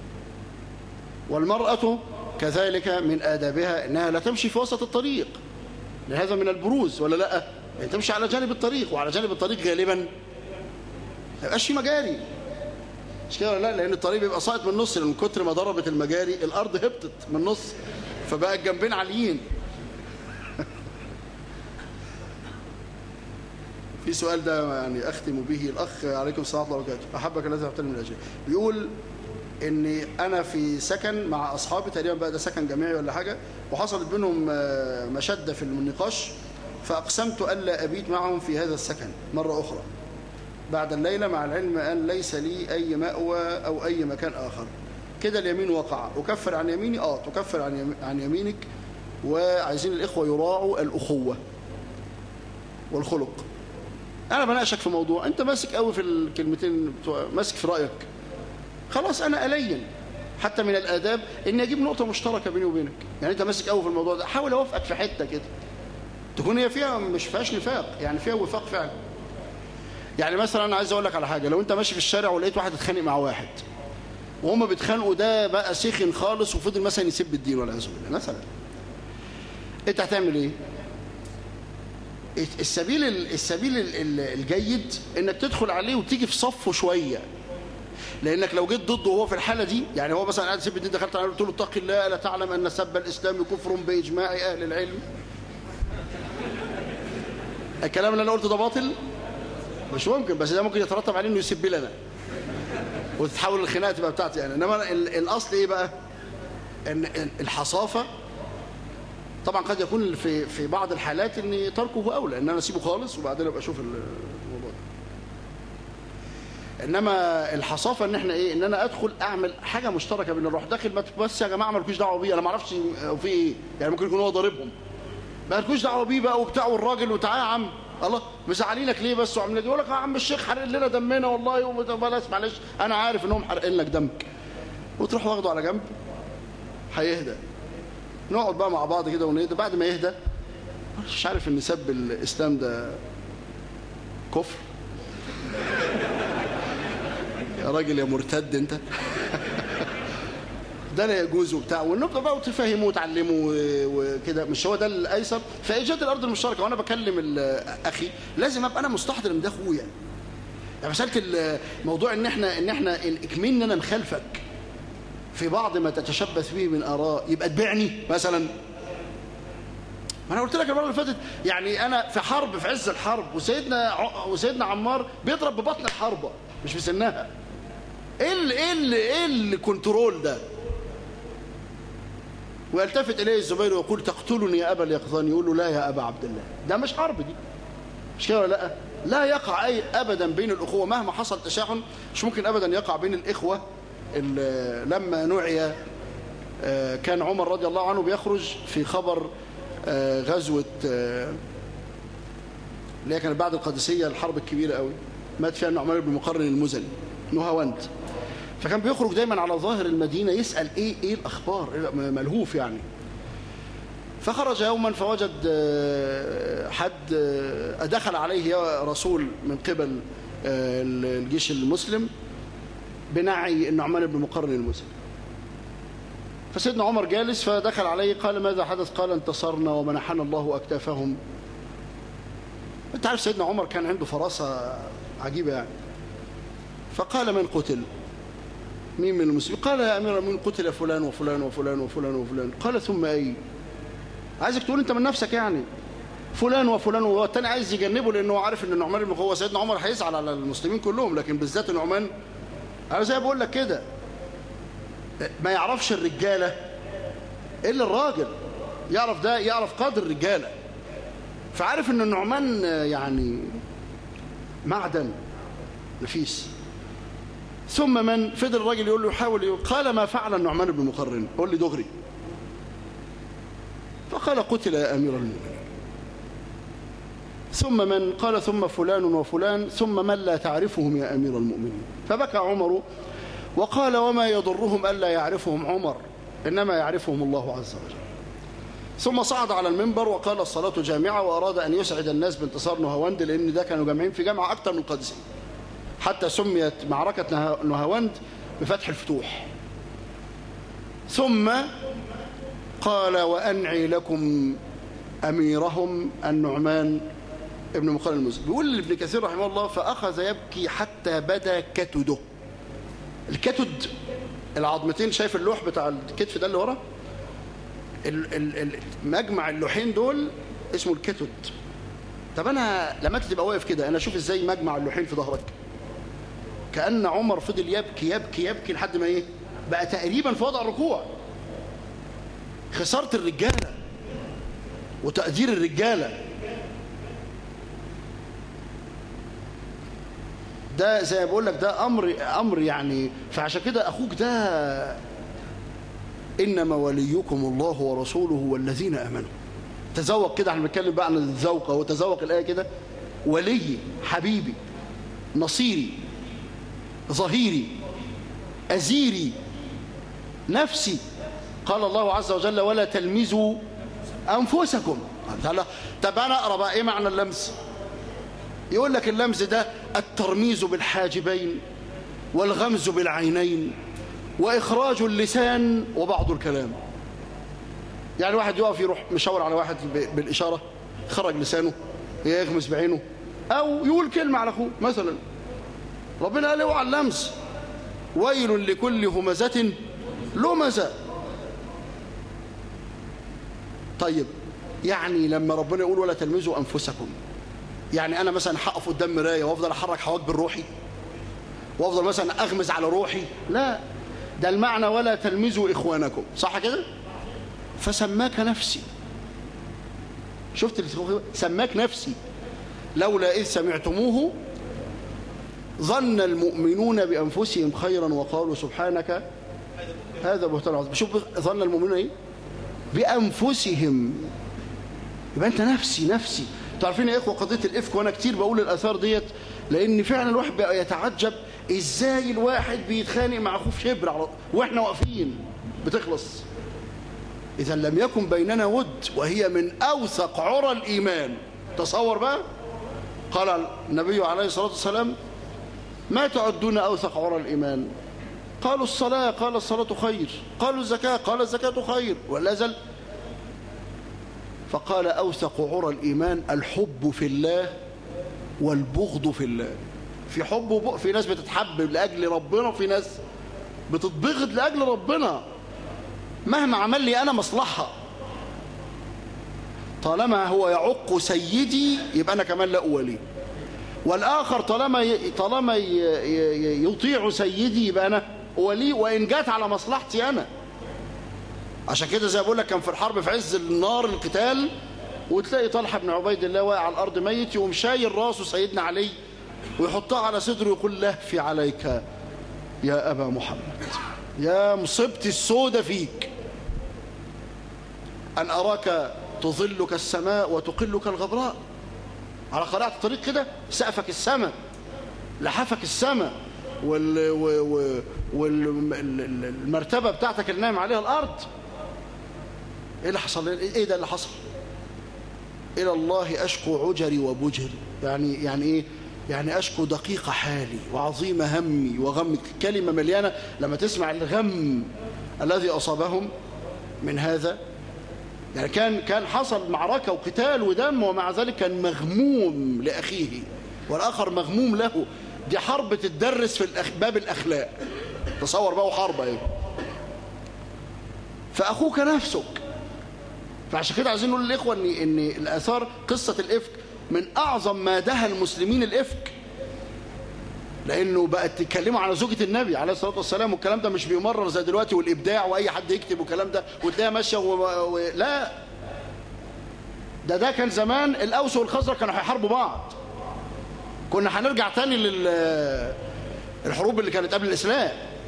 والمراه كذلك من آدابها أنها لا تمشي في وسط الطريق لهذا من البروز ولا لا يعني تمشي على جانب الطريق وعلى جانب الطريق غالبا ما يبقاش في مجاري مش كده ولا لا لأن الطريق بيبقى ساقط من النص لأن كتر ما ضربت المجاري الأرض هبطت من النص فبقى الجنبين عاليين في سؤال ده يعني أختم به الأخ عليكم السلام ورحمة الله وبركاته أحبك الذي أحترم من أجل بيقول اني انا في سكن مع اصحابي تقريبا بقى ده سكن جامعي ولا حاجه وحصلت بينهم مشده في النقاش فاقسمت الا ابيت معهم في هذا السكن مره اخرى بعد الليله مع العلم ان ليس لي اي ماوى او اي مكان اخر كده اليمين وقع اكفر عن يميني اه تكفر عن عن يمينك وعايزين الاخوه يراعوا الاخوه والخلق انا بناقشك في موضوع انت ماسك قوي في الكلمتين بتوع ماسك في رايك خلاص انا الين حتى من الاداب اني اجيب نقطه مشتركه بيني وبينك يعني انت ماسك قوي في الموضوع ده حاول اوافقك في حته كده تكون هي فيها مش فيهاش نفاق يعني فيها وفاق فعلا يعني مثلا انا عايز اقول لك على حاجه لو انت ماشي في الشارع ولقيت واحد اتخانق مع واحد وهم بيتخانقوا ده بقى سخن خالص وفضل مثلا يسب الدين والعياذ بالله مثلا انت هتعمل ايه السبيل السبيل الجيد انك تدخل عليه وتيجي في صفه شويه لانك لو جيت ضده وهو في الحاله دي يعني هو مثلا قاعد يسب الدين دخلت عليه قلت له اتق الله الا تعلم ان سب الاسلام كفر باجماع اهل العلم الكلام اللي انا قلته ده باطل مش ممكن بس ده ممكن يترتب عليه انه يسب لي انا وتتحول الخناقه تبقى بتاعتي يعني انما الاصل ايه بقى ان الحصافه طبعا قد يكون في في بعض الحالات ان تركه اولى ان انا اسيبه خالص وبعدين ابقى اشوف الموضوع انما الحصافه ان احنا ايه ان انا ادخل اعمل حاجه مشتركه بين الروح داخل بس يا جماعه مالكوش دعوه بيه انا ما اعرفش في ايه يعني ممكن يكون هو ضاربهم مالكوش دعوه بيه بقى وبتاع والراجل وتعالى يا عم الله مزعلينك ليه بس وعاملين يقول لك يا عم الشيخ حرق لنا دمنا والله وبلاش معلش انا عارف انهم حرقين لك دمك وتروح واخده على جنب هيهدى نقعد بقى مع بعض كده ونهدى بعد ما يهدى مش عارف ان سب الاسلام ده كفر يا راجل يا مرتد انت ده لا يجوز وبتاع والنقطه بقى وتفهموا وتعلموا وكده مش هو ده الايسر فايجاد الارض المشتركه وانا بكلم اخي لازم ابقى انا مستحضر ان ده اخويا يعني مساله الموضوع ان احنا ان احنا اكمن انا مخالفك في بعض ما تتشبث به من اراء يبقى تبيعني مثلا ما انا قلت لك المره اللي فاتت يعني انا في حرب في عز الحرب وسيدنا وسيدنا عمار بيضرب ببطن الحربه مش في سنها ايه ال ايه ال ايه الكنترول ده ويلتفت اليه الزبير ويقول تقتلني يا ابا اليقظان يقول له لا يا ابا عبد الله ده مش حرب دي مش كده ولا لا لا يقع اي ابدا بين الاخوه مهما حصل تشاحن مش ممكن ابدا يقع بين الاخوه لما نوعي كان عمر رضي الله عنه بيخرج في خبر غزوه اللي هي كانت بعد القادسيه الحرب الكبيره قوي مات فيها النعمان بن مقرن المزني نهاوند فكان بيخرج دايما على ظاهر المدينة يسأل ايه ايه الاخبار ملهوف يعني فخرج يوما فوجد حد دخل عليه رسول من قبل الجيش المسلم بنعي النعمان بن مقرن المسلم فسيدنا عمر جالس فدخل عليه قال ماذا حدث قال انتصرنا ومنحنا الله أكتافهم انت عارف سيدنا عمر كان عنده فراسة عجيبة يعني فقال من قتل مين من المسلمين قال يا أمير المؤمنين قتل فلان وفلان وفلان وفلان وفلان قال ثم أي عايزك تقول أنت من نفسك يعني فلان وفلان وهو التاني عايز يجنبه لأنه عارف أن النعمان بن هو سيدنا عمر هيزعل على المسلمين كلهم لكن بالذات النعمان أنا زي بقول لك كده ما يعرفش الرجالة إلا الراجل يعرف ده يعرف قدر الرجالة فعارف أن النعمان يعني معدن نفيس ثم من فضل الراجل يقول له يحاول يقول قال ما فعل النعمان بن مقرن قول لي دغري فقال قتل يا أمير المؤمنين ثم من قال ثم فلان وفلان ثم من لا تعرفهم يا أمير المؤمنين فبكى عمر وقال وما يضرهم ألا يعرفهم عمر إنما يعرفهم الله عز وجل ثم صعد على المنبر وقال الصلاة جامعة وأراد أن يسعد الناس بانتصار نهاوند لأن ده كانوا جامعين في جامعة أكثر من القادسية حتى سميت معركة نهاوند بفتح الفتوح ثم قال وأنعي لكم أميرهم النعمان ابن مقال المزني بيقول ابن كثير رحمه الله فأخذ يبكي حتى بدا كتده الكتد العظمتين شايف اللوح بتاع الكتف ده اللي ورا مجمع اللوحين دول اسمه الكتد طب انا لما انت تبقى واقف كده انا اشوف ازاي مجمع اللوحين في ظهرك كأن عمر فضل يبكي يبكي يبكي لحد ما ايه بقى تقريبا في وضع الركوع خسارة الرجالة وتقدير الرجالة ده زي ما بقول لك ده امر امر يعني فعشان كده اخوك ده انما وليكم الله ورسوله والذين امنوا تذوق كده احنا بنتكلم بقى عن الذوق اهو تذوق الايه كده ولي حبيبي نصيري ظهيري أزيري نفسي قال الله عز وجل ولا تلمزوا أنفسكم طب أنا أقرأ بقى إيه معنى اللمس يقول لك اللمز ده الترميز بالحاجبين والغمز بالعينين وإخراج اللسان وبعض الكلام يعني واحد يقف يروح مشاور على واحد بالإشارة خرج لسانه يغمز بعينه أو يقول كلمة على أخوه مثلا ربنا قال اوعى اللمس ويل لكل همزة لمزة طيب يعني لما ربنا يقول ولا تلمزوا أنفسكم يعني أنا مثلا هقف قدام مراية وأفضل أحرك حواجب روحي وأفضل مثلا أغمز على روحي لا ده المعنى ولا تلمزوا إخوانكم صح كده فسماك نفسي شفت سماك نفسي لولا إذ سمعتموه ظن المؤمنون بأنفسهم خيرا وقالوا سبحانك هذا بهتان عظيم شوف ظن المؤمنون ايه بأنفسهم يبقى أنت نفسي نفسي تعرفين يا إخوة قضية الإفك وأنا كتير بقول الأثار ديت لأن فعلا الواحد بقى يتعجب إزاي الواحد بيتخانق مع أخوه في شبر على وإحنا واقفين بتخلص إذا لم يكن بيننا ود وهي من أوثق عرى الإيمان تصور بقى قال النبي عليه الصلاة والسلام ما تعدون أوثق عرى الإيمان قالوا الصلاة قال الصلاة خير قالوا الزكاة قال الزكاة خير ولا زل فقال أوثق عرى الإيمان الحب في الله والبغض في الله في حب وبغض في ناس بتتحب لأجل ربنا وفي ناس بتتبغض لأجل ربنا مهما عمل لي أنا مصلحة طالما هو يعق سيدي يبقى أنا كمان لا أولي والآخر طالما طالما يطيع سيدي يبقى أنا أولي وإن جات على مصلحتي أنا عشان كده زي بقول لك كان في الحرب في عز النار القتال وتلاقي طلحة بن عبيد الله واقع على الأرض ميت يقوم شايل راسه سيدنا علي ويحطها على صدره ويقول لهفي عليك يا أبا محمد يا مصيبتي السودة فيك أن أراك تظلك السماء وتقلك الغبراء على قناعة الطريق كده سقفك السماء لحفك السماء وال... والمرتبة بتاعتك اللي نايم عليها الأرض إيه اللي حصل إيه ده اللي حصل إلى الله أشكو عجري وبجري يعني يعني إيه يعني أشكو دقيق حالي وعظيم همي وغمي كلمة مليانة لما تسمع الغم الذي أصابهم من هذا يعني كان كان حصل معركة وقتال ودم ومع ذلك كان مغموم لأخيه والآخر مغموم له دي حرب تدرس في الأخ... باب الأخلاق تصور بقى حرب ايه فأخوك نفسك فعشان كده عايزين نقول للإخوة إن, إن الآثار قصة الإفك من أعظم ما دهى المسلمين الإفك لأنه بقت تتكلموا على زوجة النبي عليه الصلاة والسلام والكلام ده مش بيمرر زي دلوقتي والإبداع وأي حد يكتب والكلام ده وتلاقيها ماشية و... و... لا ده ده كان زمان الأوس والخزرج كانوا هيحاربوا بعض كنا هنرجع تاني للحروب اللي كانت قبل الإسلام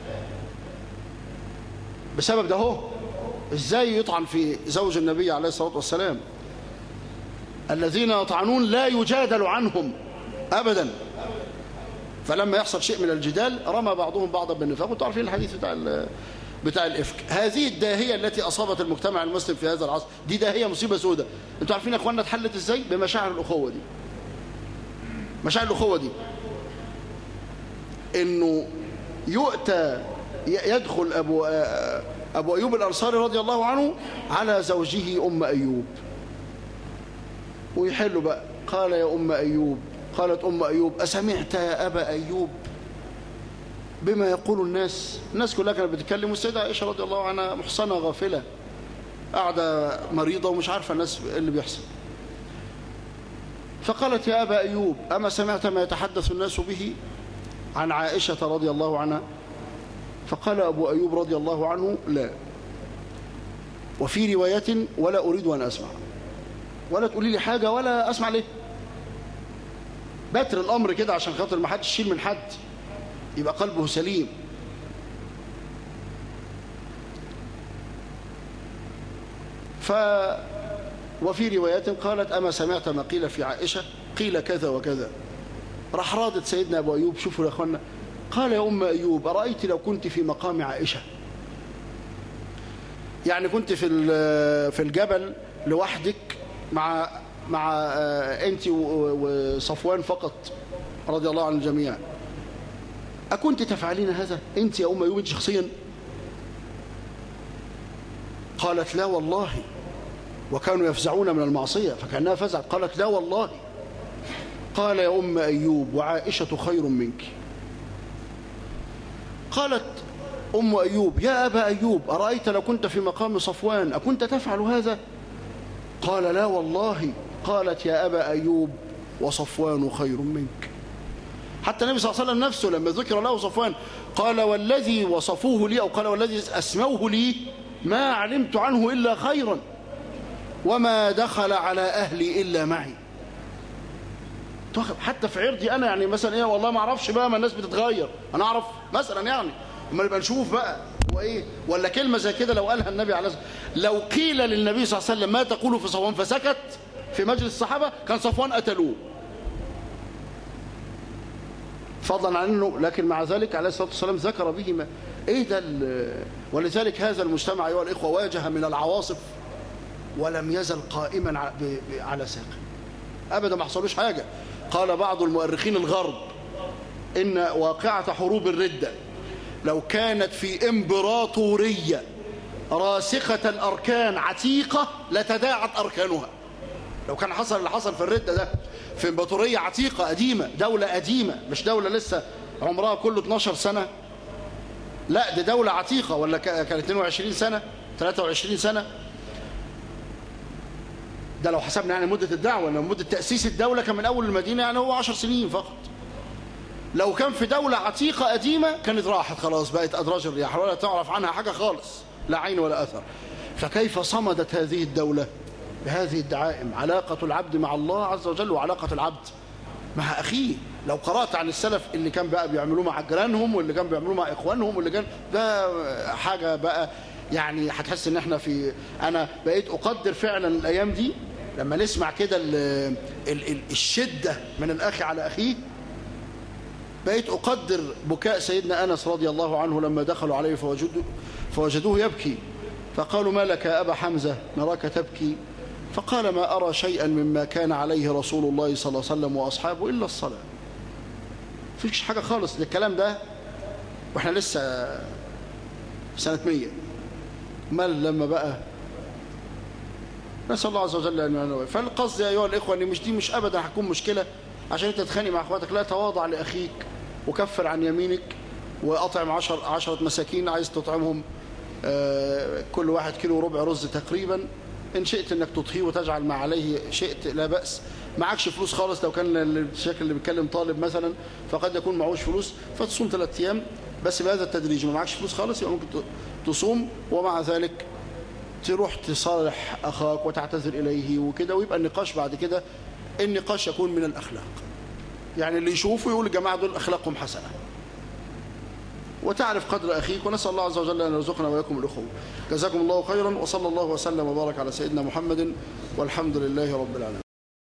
بسبب ده هو ازاي يطعن في زوج النبي عليه الصلاة والسلام الذين يطعنون لا يجادل عنهم أبدا فلما يحصل شيء من الجدال رمى بعضهم بعضا بالنفاق وانتم عارفين الحديث بتاع بتاع الإفك هذه الداهية التي أصابت المجتمع المسلم في هذا العصر دي داهية مصيبة سودة انتم عارفين يا اخواننا اتحلت ازاي بمشاعر الأخوة دي مشاعر الأخوة دي انه يؤتى يدخل أبو, أبو أيوب الأنصاري رضي الله عنه على زوجه أم أيوب ويحل بقى قال يا أم أيوب قالت أم أيوب أسمعت يا أبا أيوب بما يقول الناس الناس كلها كانت بتتكلم والسيدة عائشة رضي الله عنها محصنة غافلة قاعدة مريضة ومش عارفة الناس اللي بيحصل فقالت يا أبا أيوب أما سمعت ما يتحدث الناس به عن عائشة رضي الله عنها فقال أبو أيوب رضي الله عنه لا وفي رواية ولا أريد أن أسمع ولا تقولي لي حاجة ولا أسمع ليه بتر الأمر كده عشان خاطر ما حدش يشيل من حد يبقى قلبه سليم ف وفي روايات قالت أما سمعت ما قيل في عائشة قيل كذا وكذا راح رادت سيدنا أبو أيوب شوفوا يا أخوانا قال يا أم أيوب أرأيت لو كنت في مقام عائشة يعني كنت في في الجبل لوحدك مع مع أنت وصفوان فقط رضي الله عن الجميع أكنت تفعلين هذا أنت يا أم أيوب أنت شخصيا قالت لا والله وكانوا يفزعون من المعصية فكأنها فزعت قالت لا والله قال يا أم أيوب وعائشة خير منك قالت أم أيوب يا أبا أيوب أرأيت لو كنت في مقام صفوان أكنت تفعل هذا قال لا والله قالت يا أبا أيوب وصفوان خير منك حتى النبي صلى الله عليه وسلم نفسه لما ذكر له صفوان قال والذي وصفوه لي أو قال والذي أسموه لي ما علمت عنه إلا خيرا وما دخل على أهلي إلا معي حتى في عرضي أنا يعني مثلا إيه والله ما أعرفش بقى ما الناس بتتغير أنا أعرف مثلا يعني اما نبقى نشوف بقى هو إيه ولا كلمة زي كده لو قالها النبي عليه الصلاة لو قيل للنبي صلى الله عليه وسلم ما تقول في صفوان فسكت في مجلس الصحابة كان صفوان قتلوه فضلا عن انه لكن مع ذلك عليه الصلاه والسلام ذكر به ما ايه ده ولذلك هذا المجتمع ايها الاخوه واجه من العواصف ولم يزل قائما على ساقه ابدا ما حصلوش حاجه قال بعض المؤرخين الغرب ان واقعه حروب الرده لو كانت في امبراطوريه راسخه الاركان عتيقه لتداعت اركانها لو كان حصل اللي حصل في الردة ده في امبراطورية عتيقة قديمة دولة قديمة مش دولة لسه عمرها كله 12 سنة لا دي دولة عتيقة ولا كانت 22 سنة 23 سنة ده لو حسبنا يعني مدة الدعوة لو مدة تأسيس الدولة كان من أول المدينة يعني هو 10 سنين فقط لو كان في دولة عتيقة قديمة كانت راحت خلاص بقت أدراج الرياح ولا تعرف عنها حاجة خالص لا عين ولا أثر فكيف صمدت هذه الدولة بهذه الدعائم علاقة العبد مع الله عز وجل وعلاقة العبد مع أخيه لو قرأت عن السلف اللي كان بقى بيعملوه مع جيرانهم واللي كان بيعملوه مع إخوانهم واللي كان ده حاجة بقى يعني هتحس ان احنا في انا بقيت اقدر فعلا الايام دي لما نسمع كده الشدة من الاخ على اخيه بقيت اقدر بكاء سيدنا انس رضي الله عنه لما دخلوا عليه فوجدوه, فوجدوه يبكي فقالوا ما لك يا ابا حمزة نراك تبكي فقال ما أرى شيئا مما كان عليه رسول الله صلى الله عليه وسلم وأصحابه إلا الصلاة فيش حاجة خالص الكلام ده وإحنا لسه سنة مية مال لما بقى نسأل الله عز وجل أن يعلم فالقصد يا أيها الإخوة أن مش دي مش أبدا هتكون مشكلة عشان أنت تتخانق مع أخواتك لا تواضع لأخيك وكفر عن يمينك وأطعم عشر عشرة مساكين عايز تطعمهم آه، كل واحد كيلو وربع رز تقريبا إن شئت أنك تضحيه وتجعل ما عليه شئت لا بأس معكش فلوس خالص لو كان الشكل اللي بيتكلم طالب مثلا فقد يكون معهوش فلوس فتصوم ثلاث أيام بس بهذا التدريج ما معكش فلوس خالص يبقى ممكن تصوم ومع ذلك تروح تصالح أخاك وتعتذر إليه وكده ويبقى النقاش بعد كده النقاش يكون من الأخلاق يعني اللي يشوفه يقول الجماعة دول أخلاقهم حسنة وتعرف قدر أخيك ونسأل الله عز وجل أن يرزقنا وإياكم الأخوة جزاكم الله خيرا وصلى الله وسلم وبارك على سيدنا محمد والحمد لله رب العالمين